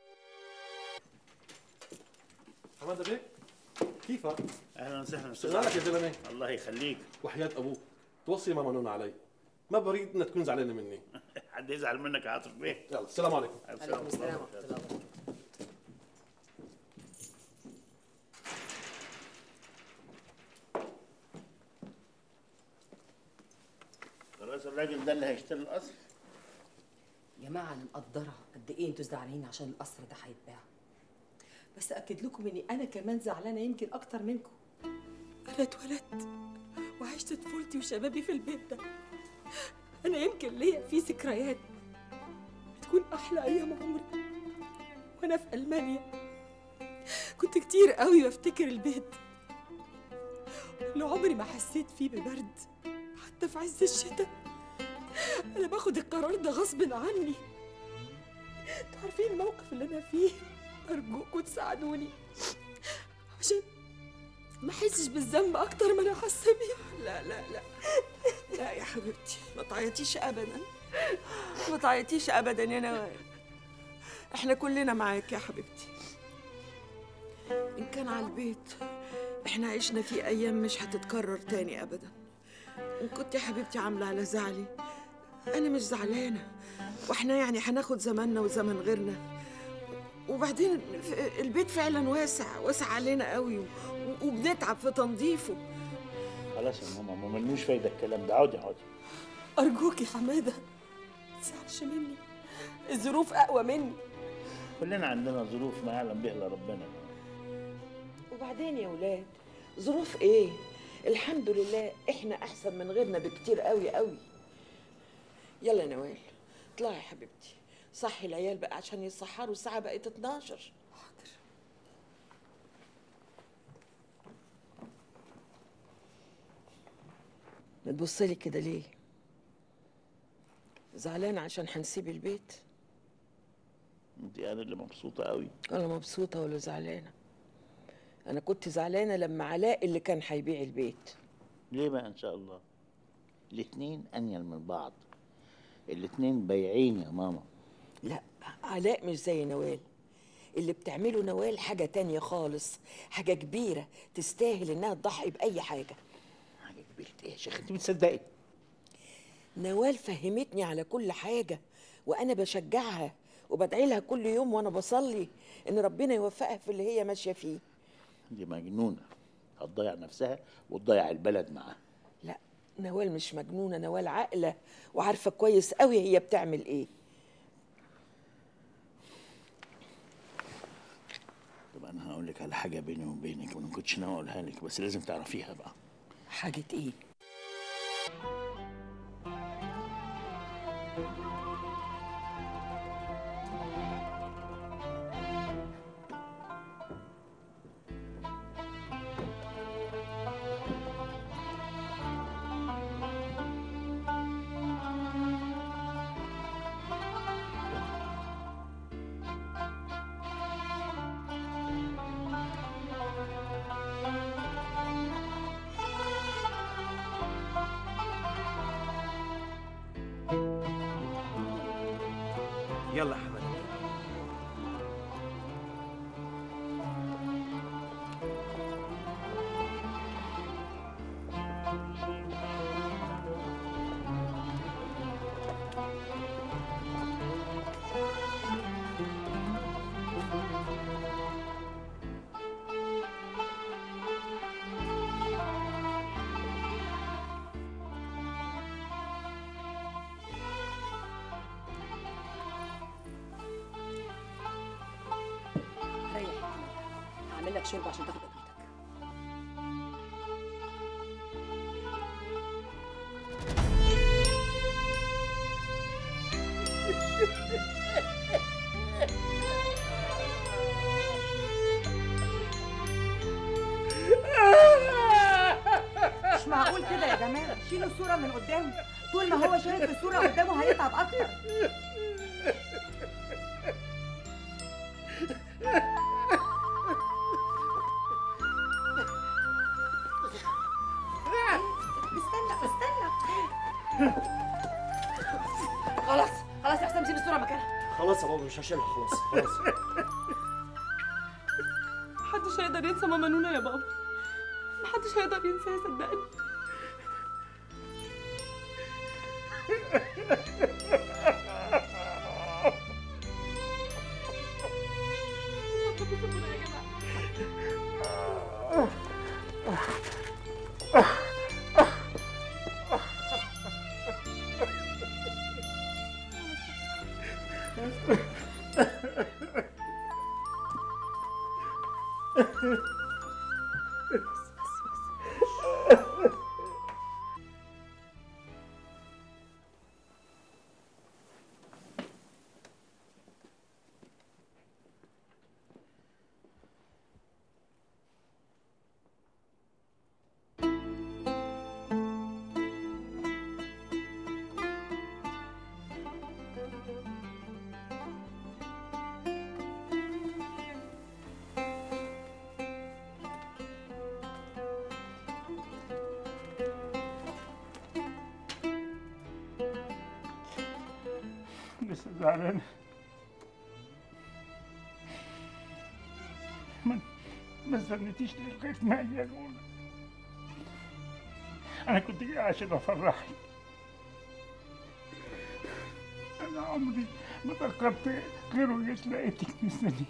حماده بيه كيفك؟ أهلا وسهلا أستاذ شغالك يا عبد. زلمه الله يخليك وحياة ابوك توصي ماما نون علي ما بريد انها تكون زعلانه مني حد يزعل منك يا عاطف بيه يلا السلام عليكم عليكم السلام ورحمة الله خلاص الراجل ده اللي هيشتري القصر جماعه انا مقدره قد ايه انتوا زعلانين عشان القصر ده هيتباع بس اكد لكم اني انا كمان زعلانه يمكن اكتر منكم أنا اتولدت وعشت طفولتي وشبابي في البيت ده أنا يمكن ليا فيه ذكريات تكون أحلى أيام عمري وأنا في ألمانيا كنت كتير قوي بفتكر البيت اللي عمري ما حسيت فيه ببرد حتى في عز الشتاء أنا باخد القرار ده غصب عني انتوا عارفين الموقف اللي أنا فيه أرجوكوا تساعدوني عشان ما احسش بالذنب اكتر ما انا حاسه بيه لا لا لا لا يا حبيبتي ما تعيطيش ابدا ما تعيطيش ابدا يا نوال احنا كلنا معاك يا حبيبتي ان كان على البيت احنا عشنا فيه ايام مش هتتكرر تاني ابدا ان كنت يا حبيبتي عامله على زعلي انا مش زعلانه واحنا يعني هناخد زماننا وزمن غيرنا وبعدين ف- البيت فعلا واسع واسع علينا قوي و- وبنتعب في تنظيفه خلاص يا ماما ما ملوش فايده الكلام ده عودي عودي ارجوك يا حماده ما تزعلش مني الظروف اقوى مني كلنا عندنا ظروف ما يعلم بها الا ربنا وبعدين يا ولاد ظروف ايه الحمد لله احنا احسن من غيرنا بكتير قوي قوي يلا يا نوال اطلعي يا حبيبتي صحي العيال بقى عشان يتسحروا الساعه بقت 12 بتبصلي كده ليه زعلانة عشان هنسيب البيت انت انا اللي مبسوطه قوي ولا مبسوطة ولا زعلانة أنا كنت زعلانة لما علاء اللي كان هيبيع البيت ليه بقى ان شاء الله الاتنين انيل من بعض الاتنين بايعين يا ماما لا علاء مش زي نوال اللي بتعمله نوال حاجة تانية خالص حاجة كبيرة تستاهل إنها تضحي بأي حاجة حاجة كبيرة إيه يا شيخ أنت بتصدقي نوال فهمتني على كل حاجة وأنا بشجعها وبدعي لها كل يوم وأنا بصلي إن ربنا يوفقها في اللي هي ماشية فيه دي مجنونه هتضيع نفسها وتضيع البلد معاها لا نوال مش مجنونة نوال عاقلة وعارفة كويس قوي هي بتعمل إيه طب انا هقول لك على حاجه بيني وبينك وما كنتش ناوي اقولها لك بس لازم تعرفيها بقى حاجة إيه يلا يا حماده ريح يا حماده هعمل لك شرب عشان تاخد قدوتك مش معقول كده يا جماعه شيلوا الصوره من قدامه طول ما هو شايف الصوره قدامه هيتعب اكتر استنى استنى خلاص خلاص يا حسام سيب الصوره مكانها خلاص يا بابا مش هشيلها خلاص خلاص محدش هيقدر ينسى ماما نونا يا بابا محدش هيقدر ينساها صدقني لسه زعلان ما ما استنيتيش لغايه ما هي الاولى انا كنت جاي عشان افرحك انا عمري ما فكرت غير وجيت لقيتك مستنيه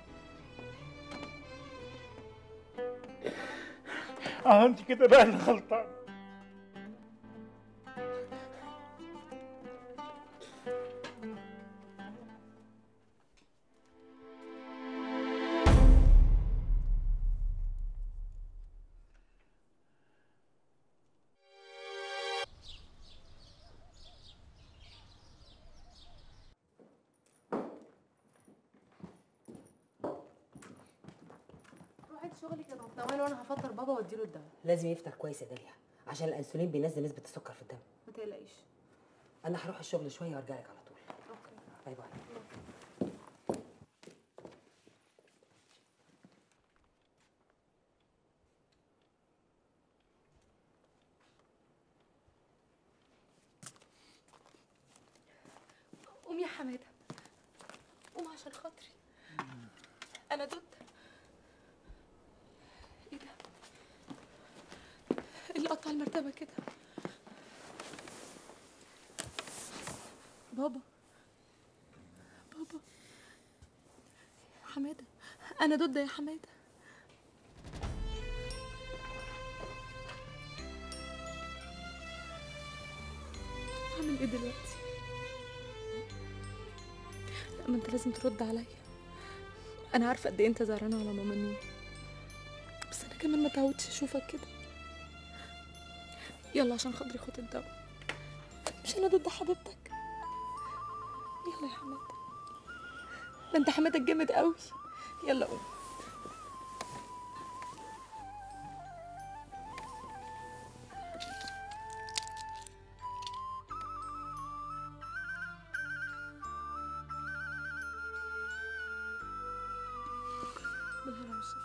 اه انت كده بقى اللي غلطان روحي شغلك يا طنط نوال وانا هفطر بابا واديله الدواء لازم يفطر كويس يا داليا عشان الانسولين بينزل نسبه السكر في الدم ما تقلقيش انا هروح الشغل شويه وارجع لك على طول اوكي باي باي قوم يا حماده قوم عشان خاطري انا ضد ايه ده إيه اللي قطع المرتبه كده بابا بابا حماده انا ضد يا حماده اعمل ايه دلوقتي لا ما انت لازم ترد عليا انا عارفه قد ايه انت زعلان على ماما نور بس انا كمان ما تعودتش اشوفك كده يلا عشان خاطري خد الدواء مش انا ضد حبيبتك يلا يا حماده ده انت حمادك جامد قوي يلا قوم بالهنا والشفا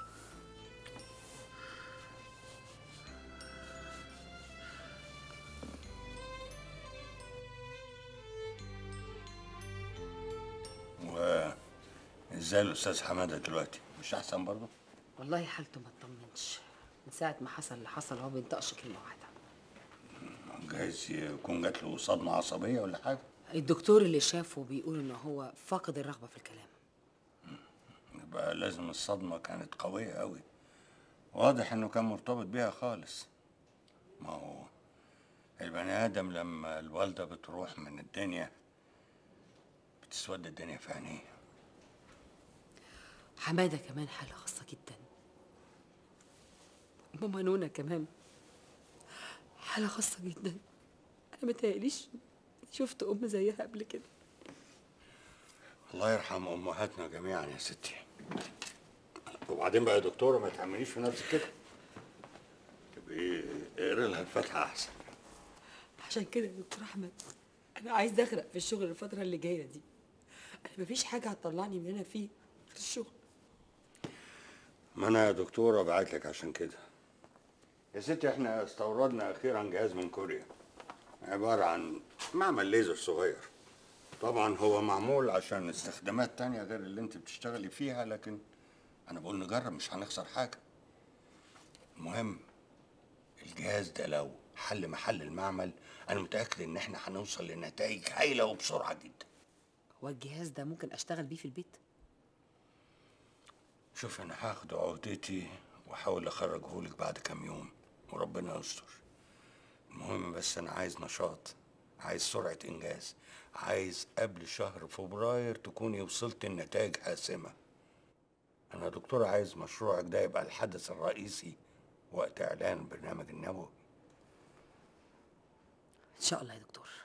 ازاي الاستاذ حماده دلوقتي مش احسن برضه والله حالته ما تطمنش من ساعه ما حصل اللي حصل هو بينطقش كلمه واحده جايز يكون جات له صدمه عصبيه ولا حاجه الدكتور اللي شافه بيقول ان هو فاقد الرغبه في الكلام يبقى لازم الصدمه كانت قويه قوي واضح انه كان مرتبط بيها خالص ما هو البني ادم لما الوالده بتروح من الدنيا بتسود الدنيا في عينيه حماده كمان حاله خاصه جدا ماما نونا كمان حاله خاصه جدا انا متهيأليش شفت ام زيها قبل كده الله يرحم امهاتنا جميعا يا ستي وبعدين بقى يا دكتوره ما تعمليش في نفسك كده تبقي اقري لها الفاتحه احسن عشان كده يا دكتور احمد انا عايز اغرق في الشغل الفتره اللي جايه دي انا مفيش حاجه هتطلعني من هنا فيه غير الشغل ما انا يا دكتوره بعت لك عشان كده يا ستي احنا استوردنا اخيرا جهاز من كوريا عباره عن معمل ليزر صغير طبعا هو معمول عشان استخدامات تانية غير اللي انت بتشتغلي فيها لكن انا بقول نجرب مش هنخسر حاجه المهم الجهاز ده لو حل محل المعمل انا متاكد ان احنا هنوصل لنتائج هايله وبسرعه جدا هو الجهاز ده ممكن اشتغل بيه في البيت شوف انا هاخد عقدتي واحاول اخرجه لك بعد كام يوم وربنا يستر المهم بس انا عايز نشاط عايز سرعة انجاز عايز قبل شهر فبراير تكوني وصلت لنتائج حاسمة انا يا دكتور عايز مشروعك ده يبقى الحدث الرئيسي وقت اعلان برنامج النبوي ان شاء الله يا دكتور